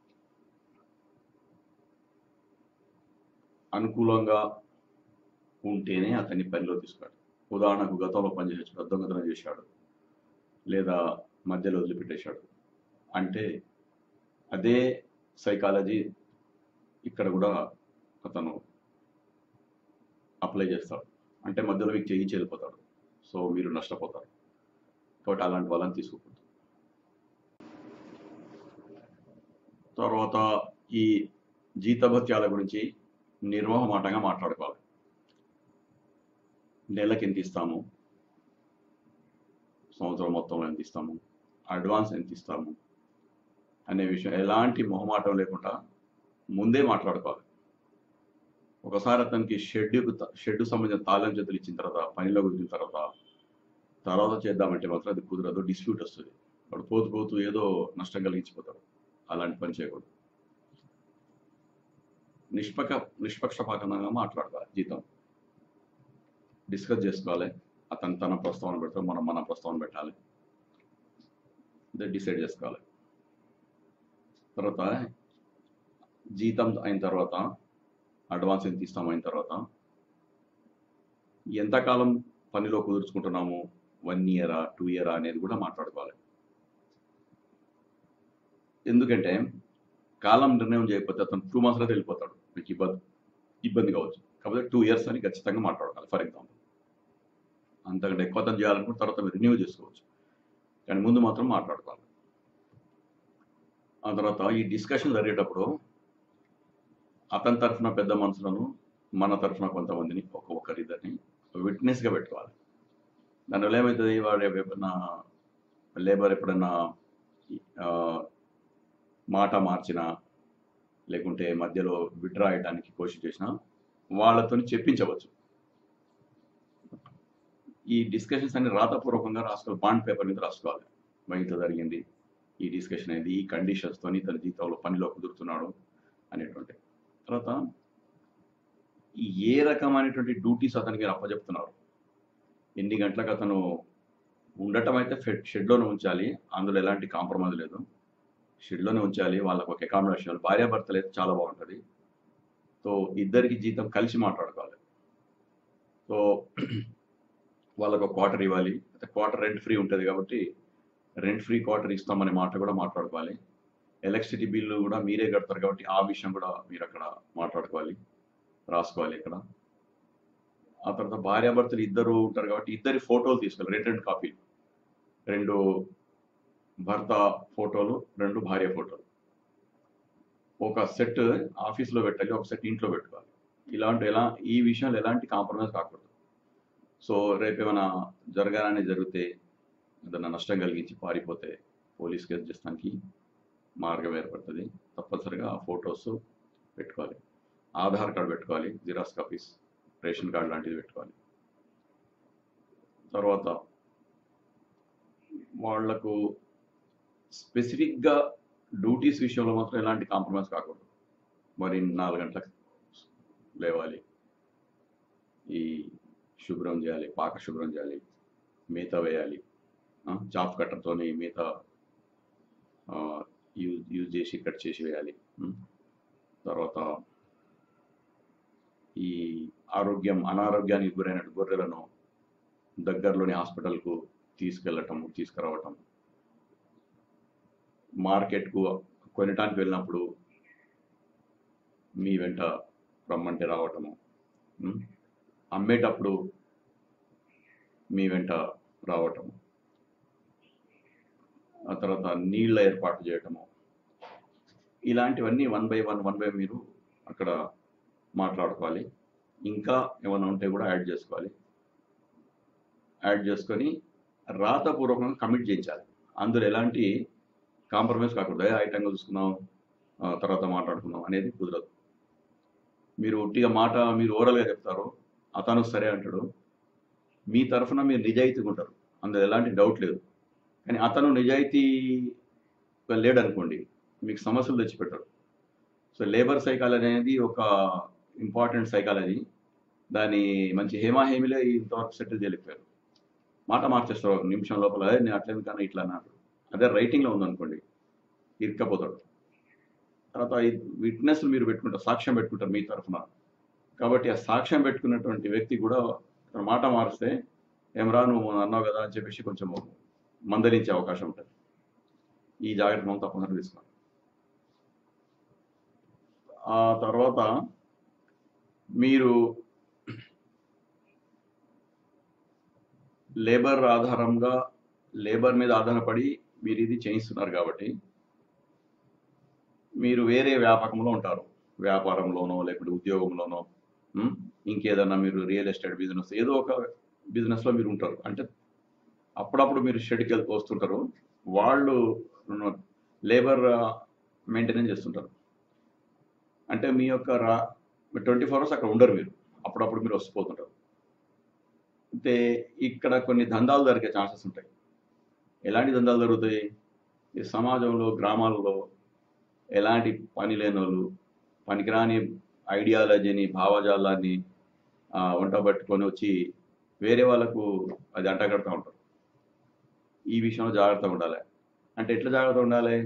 అనుకూలంగా ఉంటేనే అతన్ని పనిలో తీసుకోవాలి ఉదాహరణకు గతంలో పనిచేసాడు దొంగతనం చేశాడు లేదా మధ్యలో వదిలిపెట్టేశాడు అంటే అదే సైకాలజీ ఇక్కడ కూడా అతను అప్లై చేస్తాడు అంటే మధ్యలో మీకు చేయి చెల్లిపోతాడు సో మీరు నష్టపోతారు కాబట్టి అలాంటి వాళ్ళని తీసుకోకూడదు తర్వాత ఈ జీతభత్యాల గురించి నిర్మోహమాటంగా మాట్లాడుకోవాలి నెలకి ఎంత ఇస్తాము సంవత్సరం మొత్తంలో ఎంత ఇస్తాము అడ్వాన్స్ ఎంత ఇస్తాము అనే విషయం ఎలాంటి మొహమాటం లేకుండా ముందే మాట్లాడుకోవాలి ఒకసారి అతనికి షెడ్యూకు షెడ్ సంబంధించిన తాళం చేతులు ఇచ్చిన తర్వాత పనిలో కుదిరిన తర్వాత తర్వాత చేద్దామంటే మాత్రం అది కుదరదు డిస్ప్యూట్ వస్తుంది వాడు పోతూ పోతూ ఏదో నష్టం కలిగించిపోతాడు అలాంటి పని చేయకూడదు నిష్పక్ష నిష్పక్షపాతంగా మాట్లాడుకోవాలి జీతం డిస్కస్ చేసుకోవాలి అతను తన ప్రస్తావన పెడతాడు మనం మన ప్రస్తావన పెట్టాలి డిసైడ్ చేసుకోవాలి తర్వాత జీతం అయిన తర్వాత అడ్వాన్స్ ఎంత ఇస్తాం అయిన తర్వాత ఎంతకాలం పనిలో కుదుర్చుకుంటున్నాము వన్ ఇయరా టూ ఇయరా అనేది కూడా మాట్లాడుకోవాలి ఎందుకంటే కాలం నిర్ణయం చేయకపోతే అతను టూ మంత్స్లో వెళ్ళిపోతాడు మీకు ఇబ్బంది ఇబ్బంది కావచ్చు కాకపోతే టూ ఇయర్స్ అని ఖచ్చితంగా మాట్లాడాలి ఫర్ ఎగ్జాంపుల్ అంతకంటే ఎక్కువ అతను చేయాలనుకుంటే తర్వాత మీరు రిన్యూ చేసుకోవచ్చు కానీ ముందు మాత్రం మాట్లాడుకోవాలి ఆ తర్వాత ఈ డిస్కషన్ జరిగేటప్పుడు అతని తరఫున పెద్ద మనుషులను మన తరఫున కొంతమందిని ఒక ఒక్కరిద్దరిని విట్నెస్గా పెట్టుకోవాలి దానివల్ల ఏమవుతుంది వాడు ఎప్పుడైనా లేబర్ ఎప్పుడైనా ఆ, మాట మార్చినా లేకుంటే మధ్యలో విడ్రా అయ్యడానికి కోషిష్ చేసినా వాళ్ళతో చెప్పించవచ్చు ఈ డిస్కషన్స్ అన్ని రాతపూర్వకంగా రాసుకోవాలి బాండ్ పేపర్ మీద రాసుకోవాలి బయట జరిగింది ఈ డిస్కషన్ అయింది ఈ కండిషన్స్తో తన జీతంలో పనిలో కుదురుతున్నాడు అనేటువంటి తర్వాత ఈ ఏ రకమైనటువంటి డ్యూటీస్ అతనికి అప్పచెప్తున్నారు ఎన్ని గంటలకు అతను ఉండటం అయితే ఫెడ్ షెడ్లోనే ఉంచాలి అందులో ఎలాంటి కాంప్రమైజ్ లేదు షెడ్లోనే ఉంచాలి వాళ్ళకు ఒక అకామిడేషన్ భార్యాభర్తలు అయితే చాలా బాగుంటుంది సో ఇద్దరికి జీతం కలిసి మాట్లాడుకోవాలి సో వాళ్ళకు ఒక క్వార్టర్ ఇవ్వాలి క్వార్టర్ రెంట్ ఫ్రీ ఉంటుంది కాబట్టి రెంట్ ఫ్రీ క్వార్టర్ ఇస్తామనే మాట కూడా మాట్లాడుకోవాలి ఎలక్ట్రిసిటీ బిల్లు కూడా మీరే కడతారు కాబట్టి ఆ విషయం కూడా మీరు అక్కడ మాట్లాడుకోవాలి రాసుకోవాలి ఇక్కడ ఆ తర్వాత భార్యాభర్తలు ఇద్దరు ఉంటారు కాబట్టి ఇద్దరి ఫోటోలు తీసుకోవాలి రెండు రెండు కాపీలు రెండు భర్త ఫోటోలు రెండు భార్య ఫోటోలు ఒక సెట్ ఆఫీస్లో పెట్టాలి ఒక సెట్ ఇంట్లో పెట్టుకోవాలి ఇలాంటి ఎలా ఈ విషయంలో ఎలాంటి కాంప్రమైజ్ కాకూడదు సో రేపు ఏమైనా జరగాలని జరిగితే ఏదైనా నష్టం కలిగించి పారిపోతే పోలీస్ కేసు చేస్తానికి మార్గం ఏర్పడుతుంది తప్పనిసరిగా ఆ ఫొటోస్ పెట్టుకోవాలి ఆధార్ కార్డు పెట్టుకోవాలి జిరాక్స్ కాపీస్ రేషన్ కార్డు లాంటిది పెట్టుకోవాలి తర్వాత వాళ్లకు స్పెసిఫిక్గా డ్యూటీస్ విషయంలో మాత్రం ఎలాంటి కాంప్రమైజ్ కాకూడదు మరి నాలుగు గంటలకు లేవాలి ఈ శుభ్రం చేయాలి పాక శుభ్రం చేయాలి మేత వేయాలి ఆ, చాప్ కట్టర్తోని మేత ఆ, యూజ్ యూజ్ చేసి కట్ చేసి వేయాలి ఉం. తర్వాత ఈ ఆరోగ్యం అనారోగ్యానికి గురైన గొర్రెలను దగ్గరలోని హాస్పిటల్కు తీసుకెళ్ళటం తీసుకురావటం మార్కెట్కు కొనటానికి వెళ్ళినప్పుడు మీ వెంట రమ్మంటే రావటము ఉం. అమ్మేటప్పుడు మీ వెంట రావటము ఆ తర్వాత నీళ్ళ ఏర్పాటు చేయటము ఇలాంటివన్నీ one by one one by మీరు అక్కడ మాట్లాడుకోవాలి ఇంకా ఏమైనా ఉంటే కూడా యాడ్ చేసుకోవాలి యాడ్ చేసుకొని రాతపూర్వకంగా కమిట్ చేయించాలి అందులో ఎలాంటి కాంప్రమైజ్ కాకూడదు ఏ ఐటంగా చూసుకుందాం ఆ, తర్వాత మాట్లాడుకుందాం అనేది కుదరదు మీరు ఉట్టిగా మాట మీరు ఓరల్గా చెప్తారు అతను సరే అంటాడు మీ తరఫున మీరు నిజాయితీగా ఉంటారు అందులో ఎలాంటి డౌట్ లేదు కానీ అతను నిజాయితీ లేడనుకోండి మీకు సమస్యలు తెచ్చిపెట్టాడు సో లేబర్ సైకాలజీ అనేది ఒక ఇంపార్టెంట్ సైకాలజీ దాని మంచి హేమాహేమిలే ఇంతవరకు సెటిల్ చేయలేకపోయారు మాట మార్చేస్తారు ఒక నిమిషం లోపల "ఏ, నేను అట్లేదు కానీ ఇట్లా అన్నాడు అదే రైటింగ్లో ఉందనుకోండి ఇరుక్కపోతాడు తర్వాత విట్నెస్ మీరు పెట్టుకుంటారు సాక్ష్యం పెట్టుకుంటారు మీ తరఫున కాబట్టి ఆ సాక్ష్యం పెట్టుకున్నటువంటి వ్యక్తి కూడా తన మాట మారిస్తే ఏమరా నువ్వు అన్నావు కదా అని చెప్పేసి కొంచెం మందలించే అవకాశం ఉంటుంది ఈ జాగ్రత్త మనం తప్పనిసరి తీసుకోవాలి ఆ తర్వాత మీరు లేబర్ ఆధారంగా లేబర్ మీద ఆధారపడి మీరు ఇది చేయిస్తున్నారు కాబట్టి మీరు వేరే వ్యాపకంలో ఉంటారు వ్యాపారంలోనో లేకపోతే ఉద్యోగంలోనో ఉం? ఇంకేదన్నా మీరు రియల్ ఎస్టేట్ బిజినెస్ ఏదో ఒక బిజినెస్లో మీరు ఉంటారు అంటే అప్పుడప్పుడు మీరు షెడ్కి వెళ్తూ వస్తుంటారు వాళ్ళు లేబర్ మెయింటెనెన్స్ చేస్తుంటారు అంటే మీ యొక్క రా ట్వంటీ ఫోర్ అవర్స్ అక్కడ ఉండరు మీరు అప్పుడప్పుడు మీరు వస్తుపోతుంటారు అంటే ఇక్కడ కొన్ని దందాలు జరిగే ఛాన్సెస్ ఉంటాయి ఎలాంటి దందాలు జరుగుతాయి ఈ సమాజంలో గ్రామాలలో ఎలాంటి పని లేని వాళ్ళు పనికిరాని ఐడియాలజీని భావజాలాన్ని ఆ, వంట పట్టుకొని వచ్చి వేరే వాళ్ళకు అది అంటగడుతూ ఉంటారు ఈ విషయంలో జాగ్రత్తగా ఉండాలి అంటే ఎట్లా జాగ్రత్త ఉండాలి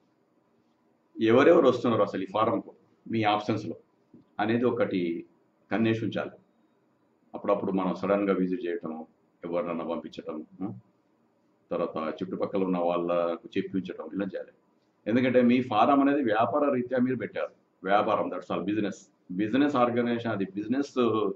ఎవరెవరు వస్తున్నారు అసలు ఈ ఫారంకు మీ ఆప్షన్స్లో అనేది ఒకటి కన్నేసి ఉంచాలి అప్పుడప్పుడు మనం సడన్గా విజిట్ చేయటం ఎవరినన్నా పంపించటం ఆ? తర్వాత చుట్టుపక్కల ఉన్న వాళ్ళకు చెప్పించటం ఇలా చేయాలి ఎందుకంటే మీ ఫారం అనేది వ్యాపార రీత్యా మీరు పెట్టారు వ్యాపారం that's all business business organisation అది బిజినెస్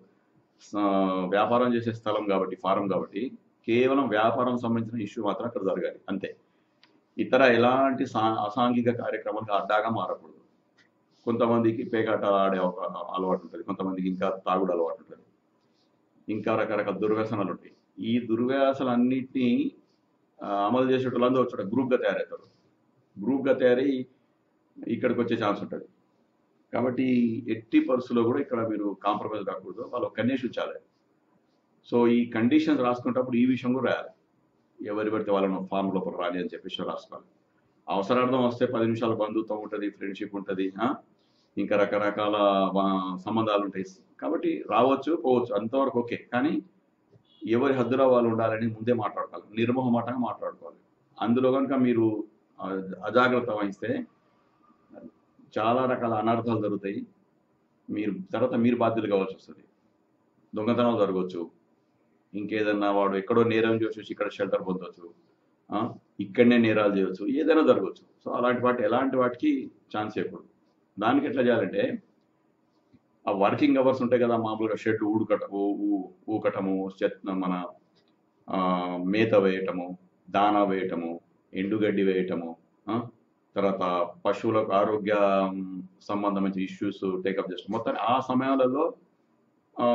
వ్యాపారం చేసే స్థలం కాబట్టి ఫారం కాబట్టి కేవలం వ్యాపారం సంబంధించిన ఇష్యూ మాత్రం అక్కడ జరగాలి అంతే ఇతర ఎలాంటి సా- అసాంఘిక కార్యక్రమాలకు అడ్డాగా మారకూడదు కొంతమందికి పేకాట ఆడే ఒక అలవాటు ఉంటుంది కొంతమందికి ఇంకా తాగుడు అలవాటు ఉంటుంది ఇంకా రకరకాల దుర్వ్యసనాలు ఉంటాయి ఈ దుర్వ్యసనాలన్నింటినీ ఆ, అమలు చేసేటోళ్ళందరూ వచ్చాడు గ్రూప్గా తయారవుతారు గ్రూప్గా తయారై ఇక్కడికి వచ్చే ఛాన్స్ ఉంటుంది కాబట్టి ఎట్టి పరిస్థితుల్లో కూడా ఇక్కడ మీరు కాంప్రమైజ్ కాకూడదు వాళ్ళు కన్నేసి ఉంచాలి సో ఈ కండిషన్స్ రాసుకునేటప్పుడు ఈ విషయం కూడా రాయాలి ఎవరి పడితే వాళ్ళను ఫామ్ లోపల రాలి అని చెప్పేసి రాసుకోవాలి అవసరార్థం వస్తే పది నిమిషాల బంధుత్వం ఉంటుంది ఫ్రెండ్షిప్ ఉంటుంది ఆ? ఇంకా రకరకాల వా- సంబంధాలు ఉంటాయి కాబట్టి రావచ్చు పోవచ్చు అంతవరకు ఓకే కానీ ఎవరి హద్దులో వాళ్ళు ఉండాలని ముందే మాట్లాడుకోవాలి నిర్మోహమాటంగా మాట్లాడుకోవాలి అందులో కనుక మీరు ఆ, అజాగ్రత్త వహిస్తే చాలా రకాల అనర్థాలు జరుగుతాయి మీరు తర్వాత మీరు బాధ్యులు కావాల్సి వస్తుంది దొంగతనాలు జరగవచ్చు ఇంకేదన్నా వాడు ఎక్కడో నేరం చేసి ఇక్కడ షెల్టర్ పొందవచ్చు ఆ, ఇక్కడనే నేరాలు చేయవచ్చు ఏదైనా జరగవచ్చు సో అలాంటి వాటి ఎలాంటి వాటికి ఛాన్స్ చేయకూడదు దానికి ఎట్లా చేయాలంటే ఆ వర్కింగ్ అవర్స్ ఉంటాయి కదా మామూలుగా షెడ్ ఊడుకట ఊ- ఊ- ఊకటము చెత్త మన ఆ, మేత వేయటము దానా వేయటము ఎండుగడ్డి వేయటము ఆ, తర్వాత పశువులకు ఆరోగ్య సంబంధమైన ఇష్యూస్ టేకప్ చేస్తాం మొత్తం ఆ సమయాలలో ఆ,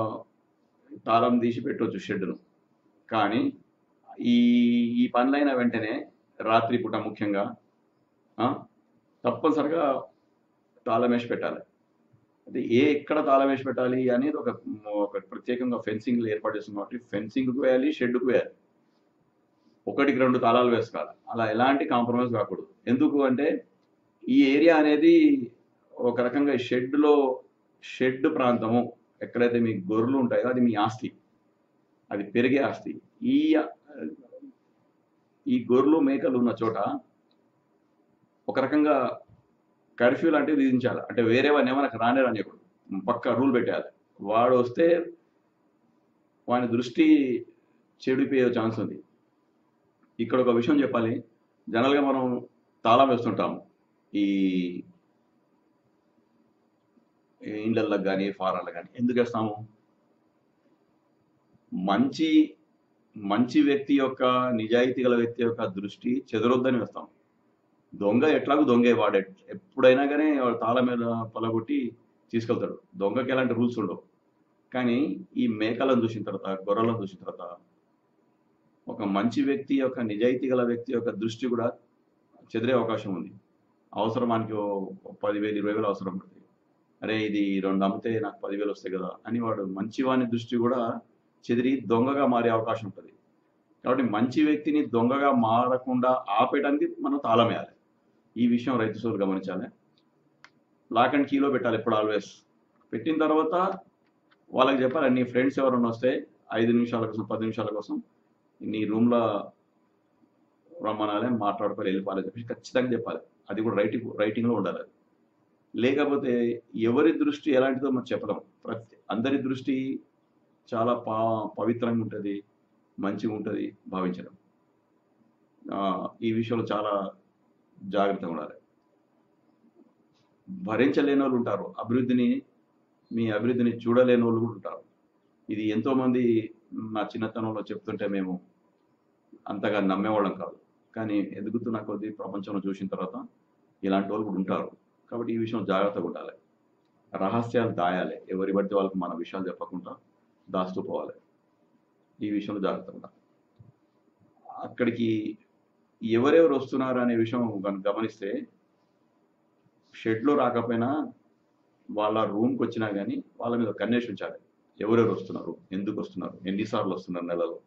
తాళం తీసి పెట్టవచ్చు షెడ్ను కానీ ఈ ఈ పనులైన వెంటనే రాత్రిపూట ముఖ్యంగా ఆ, తప్పనిసరిగా తాళం వేసి పెట్టాలి అంటే ఏ ఎక్కడ తాళం వేసి పెట్టాలి అనేది ఒక ఒక ప్రత్యేకంగా ఫెన్సింగ్ ఏర్పాటు చేస్తుంది కాబట్టి ఫెన్సింగ్కి వేయాలి షెడ్కు వేయాలి ఒకటికి రెండు తాళాలు వేసుకోవాలి అలా ఎలాంటి కాంప్రమైజ్ కాకూడదు ఎందుకు అంటే ఈ ఏరియా అనేది ఒక రకంగా షెడ్లో షెడ్ ప్రాంతము ఎక్కడైతే మీ గొర్రెలు ఉంటాయో అది మీ ఆస్తి అది పెరిగే ఆస్తి ఈ ఈ గొర్రెలు మేకలు ఉన్న చోట ఒక రకంగా కర్ఫ్యూ లాంటివి విధించాలి అంటే వేరే వాడిని ఏమైనా రానే రానియకూడదు పక్క రూల్ పెట్టాలి వాడు వస్తే వాని దృష్టి చెడిపోయే ఛాన్స్ ఉంది ఇక్కడ ఒక విషయం చెప్పాలి జనరల్గా మనం తాళం వేస్తుంటాము ఈ ఈ ఇండ్లలకు కానీ ఫారాలకు కానీ ఎందుకు వేస్తాము మంచి మంచి వ్యక్తి యొక్క నిజాయితీ గల వ్యక్తి యొక్క దృష్టి చెదరొద్దని వేస్తాం దొంగ ఎట్లాగో దొంగే వాడు ఎట్- ఎప్పుడైనా కానీ వాడు తాళం మీద పొలగొట్టి తీసుకెళ్తాడు దొంగకి ఎలాంటి రూల్స్ ఉండవు కానీ ఈ మేకలను చూసిన తర్వాత గొర్రెలను చూసిన తర్వాత ఒక మంచి వ్యక్తి యొక్క నిజాయితీ గల వ్యక్తి యొక్క దృష్టి కూడా చెదిరే అవకాశం ఉంది అవసరమానికి ఓ పదివేలు ఇరవై వేలు అవసరం పడుతుంది అరే ఇది రెండు అమ్మితే నాకు పదివేలు వస్తాయి కదా అని వాడు మంచివాని దృష్టి కూడా చెదిరి దొంగగా మారే అవకాశం ఉంటుంది కాబట్టి మంచి వ్యక్తిని దొంగగా మారకుండా ఆపేయడానికి మనం తాళం వేయాలి ఈ విషయం రైతు సోదరులు గమనించాలి లాక్ అండ్ కీలో పెట్టాలి ఎప్పుడు ఆల్వేస్ పెట్టిన తర్వాత వాళ్ళకి చెప్పాలి నీ ఫ్రెండ్స్ ఎవరైనా వస్తే ఐదు నిమిషాల కోసం పది నిమిషాల కోసం నీ రూమ్లో రమ్మనాలి మాట్లాడుకోవాలి వెళ్ళిపోవాలి అని చెప్పి ఖచ్చితంగా చెప్పాలి అది కూడా రైటింగ్ రైటింగ్లో ఉండాలి అది లేకపోతే ఎవరి దృష్టి ఎలాంటిదో మనం చెప్పలేం ప్రతి అందరి దృష్టి చాలా పా పవిత్రంగా ఉంటుంది మంచిగా ఉంటుంది భావించడం ఆ, ఈ విషయంలో చాలా జాగ్రత్తగా ఉండాలి భరించలేని వాళ్ళు ఉంటారు అభివృద్ధిని మీ అభివృద్ధిని చూడలేని వాళ్ళు కూడా ఉంటారు ఇది ఎంతోమంది నా చిన్నతనంలో చెప్తుంటే మేము అంతగా నమ్మేవాళ్ళం కాదు కానీ ఎదుగుతున్న కొద్దీ ప్రపంచంలో చూసిన తర్వాత ఇలాంటి వాళ్ళు కూడా ఉంటారు కాబట్టి ఈ విషయం జాగ్రత్తగా ఉండాలి రహస్యాలు దాయాలి ఎవరి పడితే వాళ్ళకి మన విషయాలు చెప్పకుండా దాస్తూ పోవాలి ఈ విషయంలో జాగ్రత్తగా ఉండాలి అక్కడికి ఎవరెవరు వస్తున్నారు అనే విషయం గన- గమనిస్తే షెడ్లో రాకపోయినా వాళ్ళ రూమ్కి వచ్చినా కానీ వాళ్ళ మీద కన్నేసి ఉంచాలి ఎవరెవరు వస్తున్నారు ఎందుకు వస్తున్నారు ఎన్నిసార్లు వస్తున్నారు నెలలో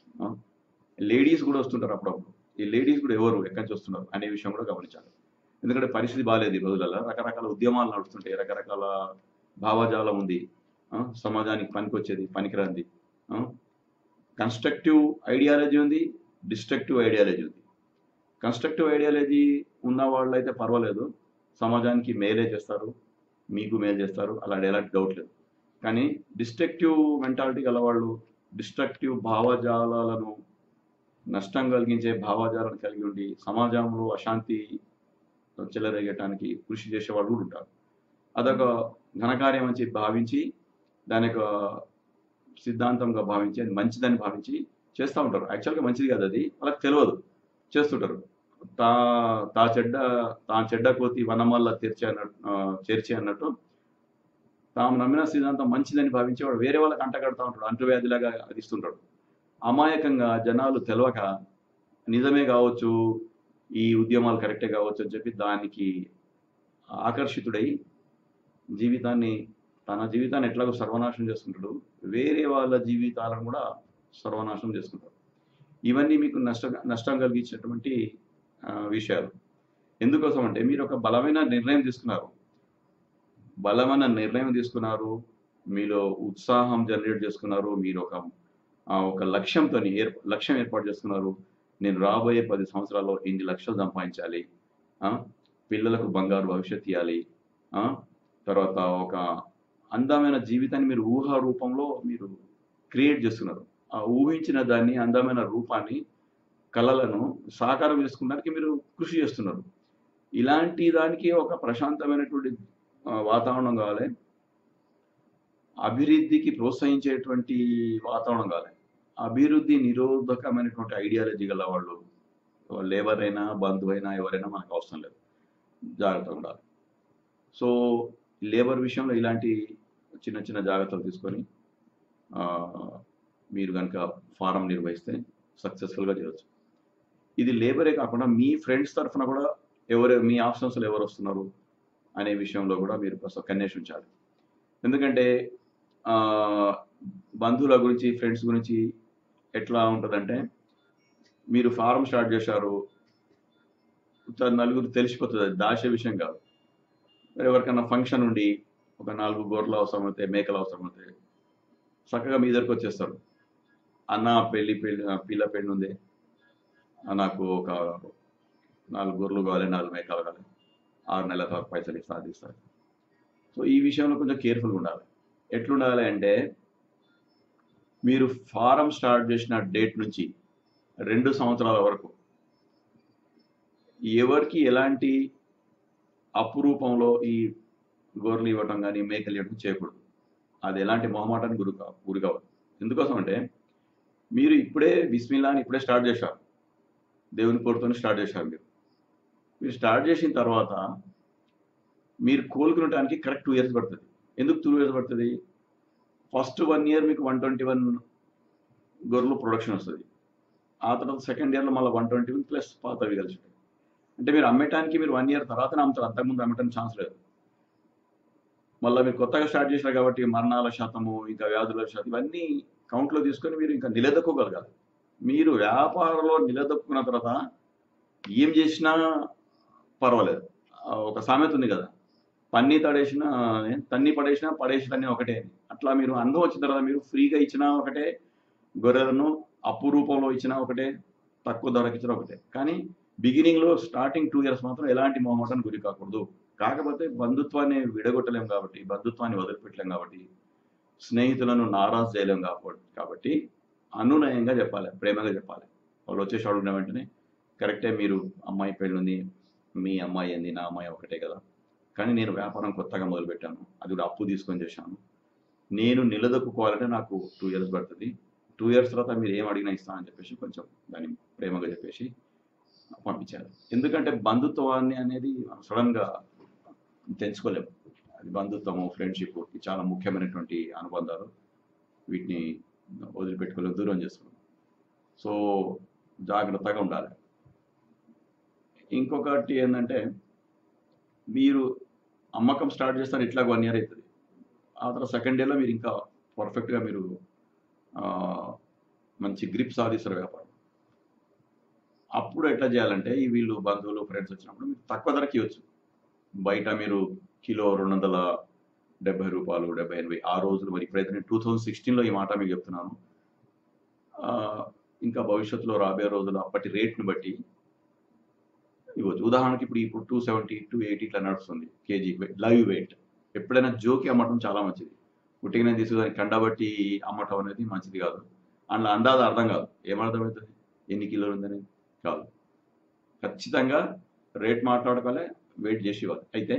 లేడీస్ కూడా వస్తుంటారు అప్పుడప్పుడు ఈ లేడీస్ కూడా ఎవరు ఎక్కడి నుంచి వస్తున్నారు అనే విషయం కూడా గమనించాలి ఎందుకంటే పరిస్థితి బాగాలేదు ఈ రోజులలో రకరకాల ఉద్యమాలు నడుస్తుంటాయి రకరకాల భావజాలం ఉంది ఆ, సమాజానికి పనికొచ్చేది పనికిరాంది కన్స్ట్రక్టివ్ ఐడియాలజీ ఉంది డిస్ట్రక్టివ్ ఐడియాలజీ ఉంది కన్స్ట్రక్టివ్ ఐడియాలజీ ఉన్న వాళ్ళు అయితే పర్వాలేదు సమాజానికి మేలే చేస్తారు మీకు మేలు చేస్తారు అలాంటి ఎలాంటి డౌట్ లేదు కానీ డిస్ట్రక్టివ్ మెంటాలిటీ గల వాళ్ళు డిస్ట్రక్టివ్ భావజాలాలను నష్టం కలిగించే భావజాలను కలిగి ఉండి సమాజంలో అశాంతి చెలరేగటానికి కృషి చేసే వాళ్ళు కూడా ఉంటారు అదొక ఘనకార్యం అని చెప్పి భావించి దాని యొక్క సిద్ధాంతంగా భావించి అది మంచిదని భావించి చేస్తూ ఉంటారు యాక్చువల్గా మంచిది కాదు అది వాళ్ళకి తెలియదు చేస్తుంటారు తా తా చెడ్డ తా చెడ్డ కోతి వనమల్ల తెరిచి అన్నట్టు ఆ, చేర్చి అన్నట్టు తాము నమ్మిన సిద్ధాంతం మంచిదని భావించి వాడు వేరే వాళ్ళకి అంటగడతా ఉంటాడు అంటువ్యాధిలాగా అది ఇస్తుంటాడు అమాయకంగా జనాలు తెలవక నిజమే కావచ్చు ఈ ఉద్యమాలు కరెక్టే కావచ్చు అని చెప్పి దానికి ఆకర్షితుడై జీవితాన్ని తన జీవితాన్ని ఎట్లాగో సర్వనాశనం చేసుకుంటాడు వేరే వాళ్ళ జీవితాలను కూడా సర్వనాశనం చేసుకుంటాడు ఇవన్నీ మీకు నష్ట నష్టం కలిగించేటువంటి ఆ, విషయాలు ఎందుకోసం అంటే మీరు ఒక బలమైన నిర్ణయం తీసుకున్నారు బలమైన నిర్ణయం తీసుకున్నారు మీలో ఉత్సాహం జనరేట్ చేసుకున్నారు మీరు ఒక ఆ, ఒక లక్ష్యంతో ఏర్ లక్ష్యం ఏర్పాటు చేసుకున్నారు నేను రాబోయే పది సంవత్సరాల్లో ఇన్ని లక్షలు సంపాదించాలి ఆ, పిల్లలకు బంగారు భవిష్యత్ ఇవ్వాలి ఆ, తర్వాత ఒక అందమైన జీవితాన్ని మీరు ఊహా రూపంలో మీరు క్రియేట్ చేస్తున్నారు ఆ ఊహించిన దాన్ని అందమైన రూపాన్ని కళలను సాకారం చేసుకోవడానికి మీరు కృషి చేస్తున్నారు ఇలాంటి దానికి ఒక ప్రశాంతమైనటువంటి ఆ, వాతావరణం కావాలి అభివృద్ధికి ప్రోత్సహించేటువంటి వాతావరణం కావాలి అభివృద్ధి నిరోధకమైనటువంటి ఐడియాలజీ గల వాళ్ళు లేబర్ అయినా బంధువు అయినా ఎవరైనా మనకు అవసరం లేదు జాగ్రత్తగా ఉండాలి సో లేబర్ విషయంలో ఇలాంటి చిన్న చిన్న జాగ్రత్తలు తీసుకొని ఆ, మీరు కనుక ఫారం నిర్వహిస్తే సక్సెస్ఫుల్గా చేయవచ్చు ఇది లేబరే కాకుండా మీ ఫ్రెండ్స్ తరఫున కూడా ఎవరు మీ ఆప్షన్స్లో ఎవరు వస్తున్నారు అనే విషయంలో కూడా మీరు కాస్త కన్నేషించాలి ఎందుకంటే ఆ, బంధువుల గురించి ఫ్రెండ్స్ గురించి ఎట్లా ఉంటుందంటే మీరు ఫారం స్టార్ట్ చేశారు త- నలుగురు తెలిసిపోతుంది అది దాచే విషయం కాదు మరి ఎవరికైనా ఫంక్షన్ ఉండి ఒక నాలుగు గొర్రెలు అవసరమైతే మేకలు అవసరమైతే చక్కగా మీ దగ్గరకు వచ్చేస్తారు అన్న పెళ్లి పెళ్లి ఆ, పిల్ల పెళ్లి ఉంది ఆ, నాకు ఒక నాలుగు గొర్రెలు కావాలి నాలుగు మేకలు కావాలి ఆరు నెలల తర్వాత పైసలు ఇస్తా అది ఇస్తారు సో ఈ విషయంలో కొంచెం కేర్ఫుల్గా ఉండాలి ఎట్లుండాలి అంటే మీరు ఫారం స్టార్ట్ చేసిన డేట్ నుంచి రెండు సంవత్సరాల వరకు ఎవరికి ఎలాంటి అపురూపంలో ఈ గొర్రెలు ఇవ్వటం కానీ మేకలు ఇవ్వటం చేయకూడదు అది ఎలాంటి మొహమాటానికి గురి కా గురి కావద్దు ఎందుకోసం అంటే మీరు ఇప్పుడే బిస్మిల్లా అని ఇప్పుడే స్టార్ట్ చేశారు దేవుని కోరుతోనే స్టార్ట్ చేశారు మీరు మీరు స్టార్ట్ చేసిన తర్వాత మీరు కోలుకునడానికి కరెక్ట్ టూ ఇయర్స్ పడుతుంది ఎందుకు టూ ఇయర్స్ పడుతుంది ఫస్ట్ వన్ ఇయర్ మీకు వన్ ట్వంటీ వన్ గొర్రెలు ప్రొడక్షన్ వస్తుంది ఆ తర్వాత సెకండ్ ఇయర్లో మళ్ళీ వన్ ట్వంటీ వన్ ప్లస్ పాతవి కలిసి ఉంటాయి. అంటే మీరు అమ్మటానికి మీరు వన్ ఇయర్ తర్వాతనే అమ్ముతారు అంతకుముందు అమ్మటానికి ఛాన్స్ లేదు మళ్ళీ మీరు కొత్తగా స్టార్ట్ చేసినారు కాబట్టి మరణాల శాతము ఇంకా వ్యాధుల శాతం ఇవన్నీ కౌంట్లో తీసుకొని మీరు ఇంకా నిలదొక్కగలగాలి మీరు వ్యాపారంలో నిలదొక్కున్న తర్వాత ఏం చేసినా పర్వాలేదు ఆ, ఒక సామెత ఉంది కదా పన్ని తడేసిన తన్ని పడేసినా పడేసినా ఒకటే అని. అట్లా మీరు అనుభవం వచ్చిన తర్వాత మీరు ఫ్రీగా ఇచ్చినా ఒకటే గొర్రెలను అప్పు రూపంలో ఇచ్చినా ఒకటే తక్కువ ధరకి ఇచ్చినా ఒకటే కానీ బిగినింగ్ లో స్టార్టింగ్ టూ ఇయర్స్ మాత్రం ఎలాంటి మొహమాటానికి గురి కాకూడదు కాకపోతే బంధుత్వాన్ని విడగొట్టలేం కాబట్టి బంధుత్వాన్ని వదిలిపెట్టలేం కాబట్టి స్నేహితులను నారాజ్ చేయలేం కాబట్టి కాబట్టి అనునయంగా చెప్పాలి ప్రేమగా చెప్పాలి వాళ్ళు వచ్చేసి అడుగున్న వెంటనే కరెక్టే మీరు అమ్మాయి పెళ్ళి ఉంది మీ అమ్మాయి ఏంది నా అమ్మాయి ఒకటే కదా కానీ నేను వ్యాపారం కొత్తగా మొదలుపెట్టాను అది కూడా అప్పు తీసుకొని చేశాను నేను నిలదొక్కుకోవాలంటే నాకు టూ ఇయర్స్ పడుతుంది టూ ఇయర్స్ తర్వాత మీరు ఏం అడిగినా ఇస్తానని చెప్పేసి కొంచెం దాన్ని ప్రేమగా చెప్పేసి పంపించారు ఎందుకంటే బంధుత్వాన్ని అనేది సడన్గా తెంచుకోలేము అది బంధుత్వము ఫ్రెండ్షిప్ చాలా ముఖ్యమైనటువంటి అనుబంధాలు వీటిని వదిలిపెట్టుకోలేము దూరం చేసుకోలేము సో జాగ్రత్తగా ఉండాలి ఇంకొకటి ఏంటంటే మీరు అమ్మకం స్టార్ట్ చేస్తారు ఇట్లా వన్ ఇయర్ అవుతుంది ఆ తర్వాత సెకండ్ ఇయర్లో మీరు ఇంకా పర్ఫెక్ట్గా మీరు ఆ, మంచి గ్రిప్ సాధిస్తారు వ్యాపారం అప్పుడు ఎట్లా చేయాలంటే ఈ వీళ్ళు బంధువులు ఫ్రెండ్స్ వచ్చినప్పుడు మీరు తక్కువ ధరకి ఇవ్వచ్చు బయట మీరు కిలో రెండు వందల డెబ్బై రూపాయలు డెబ్బై ఎనభై ఆ రోజులు మరి ఇప్పుడైతే నేను టూ థౌజండ్ సిక్స్టీన్లో ఈ మాట మీకు చెప్తున్నాను ఆ, ఇంకా భవిష్యత్తులో రాబోయే రోజులు అప్పటి రేట్ని బట్టి ఇవ్వచ్చు ఉదాహరణకి ఇప్పుడు ఇప్పుడు టూ సెవెంటీ టూ ఎయిటీ ఇట్లా నడుస్తుంది కేజీ లైవ్ వెయిట్ ఎప్పుడైనా జోకి అమ్మటం చాలా మంచిది ఉట్టిగానే తీసుకుని కండబట్టి అమ్మటం అనేది మంచిది కాదు అందులో అందాజ అర్థం కాదు ఏమర్థమవుతుంది ఎన్ని కిలోలు ఉందని కాదు ఖచ్చితంగా రేట్ మాట్లాడుకోవాలి వెయిట్ చేసి ఇవ్వాలి అయితే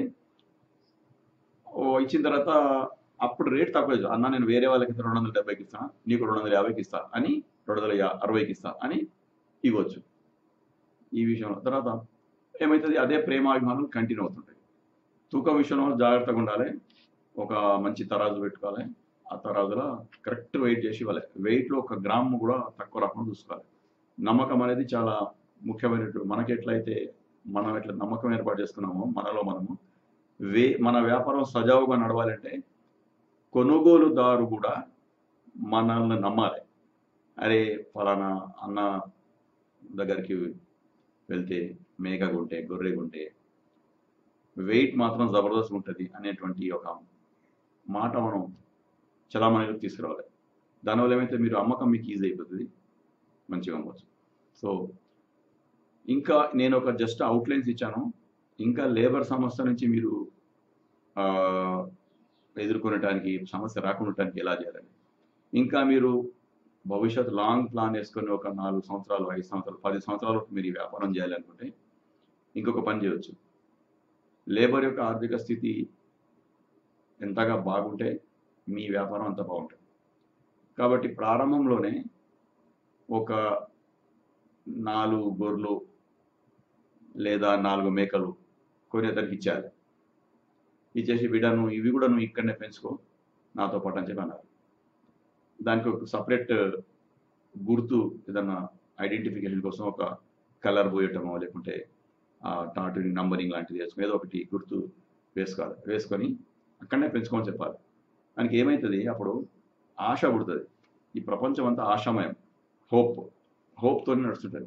ఓ ఇచ్చిన తర్వాత అప్పుడు రేట్ తక్కువ చేయాలి. అన్న నేను వేరే వాళ్ళకి రెండు వందల డెబ్బైకి ఇస్తాను నీకు రెండు వందల యాభైకి ఇస్తా అని రెండు వందల యా- అరవైకి ఇస్తా అని ఇవ్వచ్చు ఈ విషయంలో తర్వాత ఏమవుతుంది అదే ప్రేమాభిమానం కంటిన్యూ అవుతుంటాయి తూకం విషయంలో జాగ్రత్తగా ఉండాలి ఒక మంచి తరాజు పెట్టుకోవాలి ఆ తరాజులో కరెక్ట్ వెయిట్ చేసి ఇవ్వాలి వెయిట్లో ఒక గ్రామ్ కూడా తక్కువ రాకుండా చూసుకోవాలి నమ్మకం అనేది చాలా ముఖ్యమైనటువంటి మనకి ఎట్లయితే మనం ఎట్లా నమ్మకం ఏర్పాటు చేసుకున్నామో మనలో మనము వే మన వ్యాపారం సజావుగా నడవాలంటే కొనుగోలుదారు కూడా మనల్ని నమ్మాలి అరే ఫలానా అన్న దగ్గరికి వెళ్తే మేక గుంటే గొర్రె గుంటే వెయిట్ మాత్రం జబర్దస్త్ ఉంటుంది అనేటువంటి ఒక మాట మనం చలామణిలోకి తీసుకురావాలి దానివల్ల ఏమైతే మీరు అమ్మకం మీకు ఈజీ అయిపోతుంది మంచిగా అమ్మవచ్చు సో ఇంకా నేను ఒక జస్ట్ అవుట్లైన్స్ ఇచ్చాను ఇంకా లేబర్ సమస్య నుంచి మీరు ఆ, ఎదుర్కొనటానికి సమస్య రాకుండా ఎలా చేయాలని ఇంకా మీరు భవిష్యత్ లాంగ్ ప్లాన్ వేసుకొని ఒక నాలుగు సంవత్సరాలు ఐదు సంవత్సరాలు పది సంవత్సరాల వరకు మీరు ఈ వ్యాపారం చేయాలనుకుంటే ఇంకొక పని చేయవచ్చు లేబర్ యొక్క ఆర్థిక స్థితి ఎంతగా బాగుంటే మీ వ్యాపారం అంత బాగుంటుంది కాబట్టి ప్రారంభంలోనే ఒక నాలుగు గొర్రెలు లేదా నాలుగు మేకలు కొని అతనికి ఇచ్చేయాలి ఇచ్చేసి బిడ్డ నువ్వు ఇవి కూడా నువ్వు ఇక్కడనే పెంచుకో నాతో పాటు అని చెప్పి అన్నారు దానికి ఒక సపరేట్ గుర్తు ఏదన్నా ఐడెంటిఫికేషన్ కోసం ఒక కలర్ పోయటమో లేకుంటే ఆ టాటు నంబరింగ్ లాంటిది వేసుకుని ఏదో ఒకటి గుర్తు వేసుకోవాలి వేసుకొని అక్కడనే పెంచుకోమని చెప్పాలి దానికి ఏమవుతుంది అప్పుడు ఆశ పుడుతుంది ఈ ప్రపంచం అంతా ఆశామయం హోప్ హోప్తోనే నడుస్తుంటుంది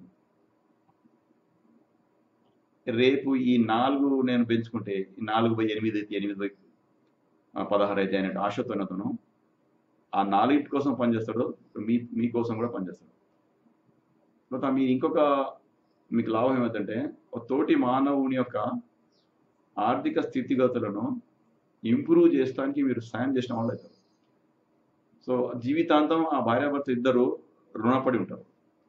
రేపు ఈ నాలుగు నేను పెంచుకుంటే ఈ నాలుగు బై ఎనిమిది అయితే ఎనిమిది బై ఆ, పదహారు అయితే అనే ఆశతో అతను ఆ నాలుగింటి కోసం పనిచేస్తాడు మీ మీకోసం కూడా పనిచేస్తాడు తర్వాత మీ ఇంకొక మీకు లాభం ఏమిటంటే ఒక తోటి మానవుని యొక్క ఆర్థిక స్థితిగతులను ఇంప్రూవ్ చేయడానికి మీరు సాయం చేసిన వాళ్ళు అవుతారు సో జీవితాంతం ఆ భార్యాభర్త ఇద్దరు రుణపడి ఉంటారు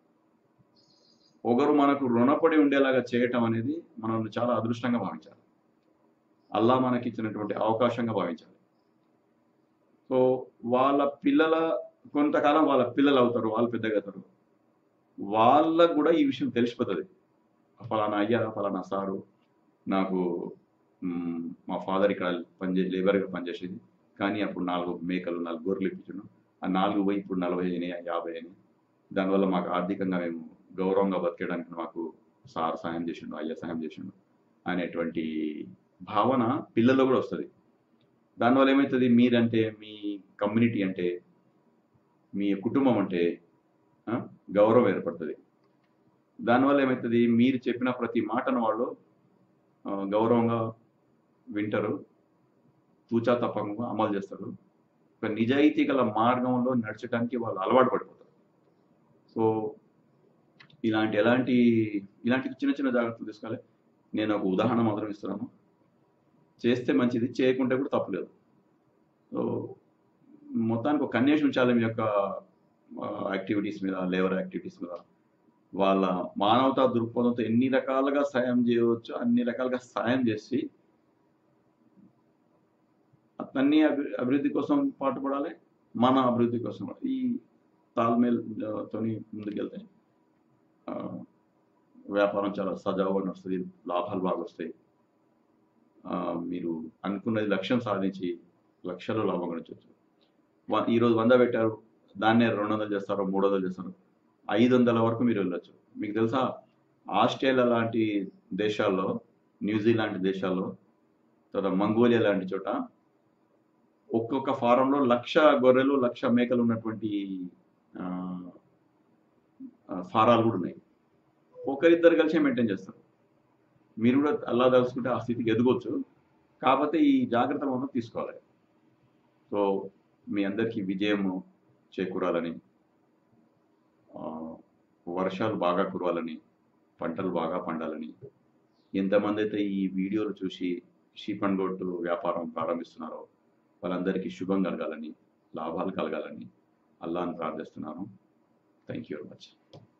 ఒకరు మనకు రుణపడి ఉండేలాగా చేయటం అనేది మనం చాలా అదృష్టంగా భావించాలి అల్లా మనకి ఇచ్చినటువంటి అవకాశంగా భావించాలి సో వాళ్ళ పిల్లల కొంతకాలం వాళ్ళ పిల్లలు అవుతారు వాళ్ళు పెద్దగా అవుతారు వాళ్ళకు కూడా ఈ విషయం తెలిసిపోతుంది ఫలానా అయ్యా ఫలానా సారు నాకు మ్, మా ఫాదర్ ఇక్కడ పనిచే లేబర్గా పనిచేసేది కానీ అప్పుడు నాలుగు మేకలు నాలుగు గొర్రెలు ఇప్పించాను ఆ నాలుగు పోయి ఇప్పుడు నలభై అయినాయి యాభై అయినాయి దానివల్ల మాకు ఆర్థికంగా మేము గౌరవంగా బతికేయడానికి మాకు సార్ సాయం చేసిండు అయ్య సాయం చేసిండు అనేటువంటి భావన పిల్లల్లో కూడా వస్తుంది దానివల్ల ఏమవుతుంది మీరంటే మీ కమ్యూనిటీ అంటే మీ కుటుంబం అంటే ఆ, గౌరవం ఏర్పడుతుంది దానివల్ల ఏమవుతుంది మీరు చెప్పిన ప్రతి మాటను వాళ్ళు ఆ, గౌరవంగా వింటారు తూచా తప్పకుండా అమలు చేస్తారు ఒక నిజాయితీ గల మార్గంలో నడచడానికి వాళ్ళు అలవాటు పడిపోతారు సో ఇలాంటి ఎలాంటి ఇలాంటి చిన్న చిన్న జాగ్రత్తలు తీసుకోవాలి నేను ఒక ఉదాహరణ మాత్రం ఇస్తున్నాను చేస్తే మంచిది చేయకుంటే కూడా తప్పులేదు సో మొత్తానికి ఒక కన్నేషన్ ఉంచాలి మీ యొక్క యాక్టివిటీస్ మీద లేబర్ యాక్టివిటీస్ మీద వాళ్ళ మానవతా దృక్పథంతో ఎన్ని రకాలుగా సాయం చేయవచ్చు అన్ని రకాలుగా సాయం చేసి అతన్ని అభి అభివృద్ధి కోసం పాటుపడాలి మన అభివృద్ధి కోసం కూడా. ఈ తాల్మేల్ ఆ, తోని ముందుకెళ్తే ఆ, వ్యాపారం చాలా సజావుగా నడుస్తుంది లాభాలు బాగా వస్తాయి ఆ, మీరు అనుకున్నది లక్ష్యం సాధించి లక్షలు లాభం గడించవచ్చు వ- ఈరోజు వంద పెట్టారు దాన్నే రెండు వందలు చేస్తారు మూడు వందలు చేస్తారు ఐదు వందల వరకు మీరు వెళ్ళొచ్చు మీకు తెలుసా ఆస్ట్రేలియా లాంటి దేశాల్లో న్యూజిలాండ్ దేశాల్లో తర్వాత మంగోలియా లాంటి చోట ఒక్కొక్క ఫారంలో లక్ష గొర్రెలు లక్ష మేకలు ఉన్నటువంటి ఆ, ఆ, ఫారాలు కూడా ఉన్నాయి ఒకరిద్దరు కలిసి మెయింటైన్ చేస్తారు మీరు కూడా అల్లా తలుచుకుంటే ఆ స్థితికి ఎదగొచ్చు కాకపోతే ఈ జాగ్రత్తలు మాత్రం తీసుకోవాలి సో మీ అందరికీ విజయము చేకూరాలని ఆ, వర్షాలు బాగా కురవాలని పంటలు బాగా పండాలని ఎంతమంది అయితే ఈ వీడియోలు చూసి షీప్ అండ్ గోట్ వ్యాపారం ప్రారంభిస్తున్నారో వాళ్ళందరికీ శుభం కలగాలని లాభాలు కలగాలని అల్లాని ప్రార్థిస్తున్నాను థ్యాంక్ యూ వెరీ మచ్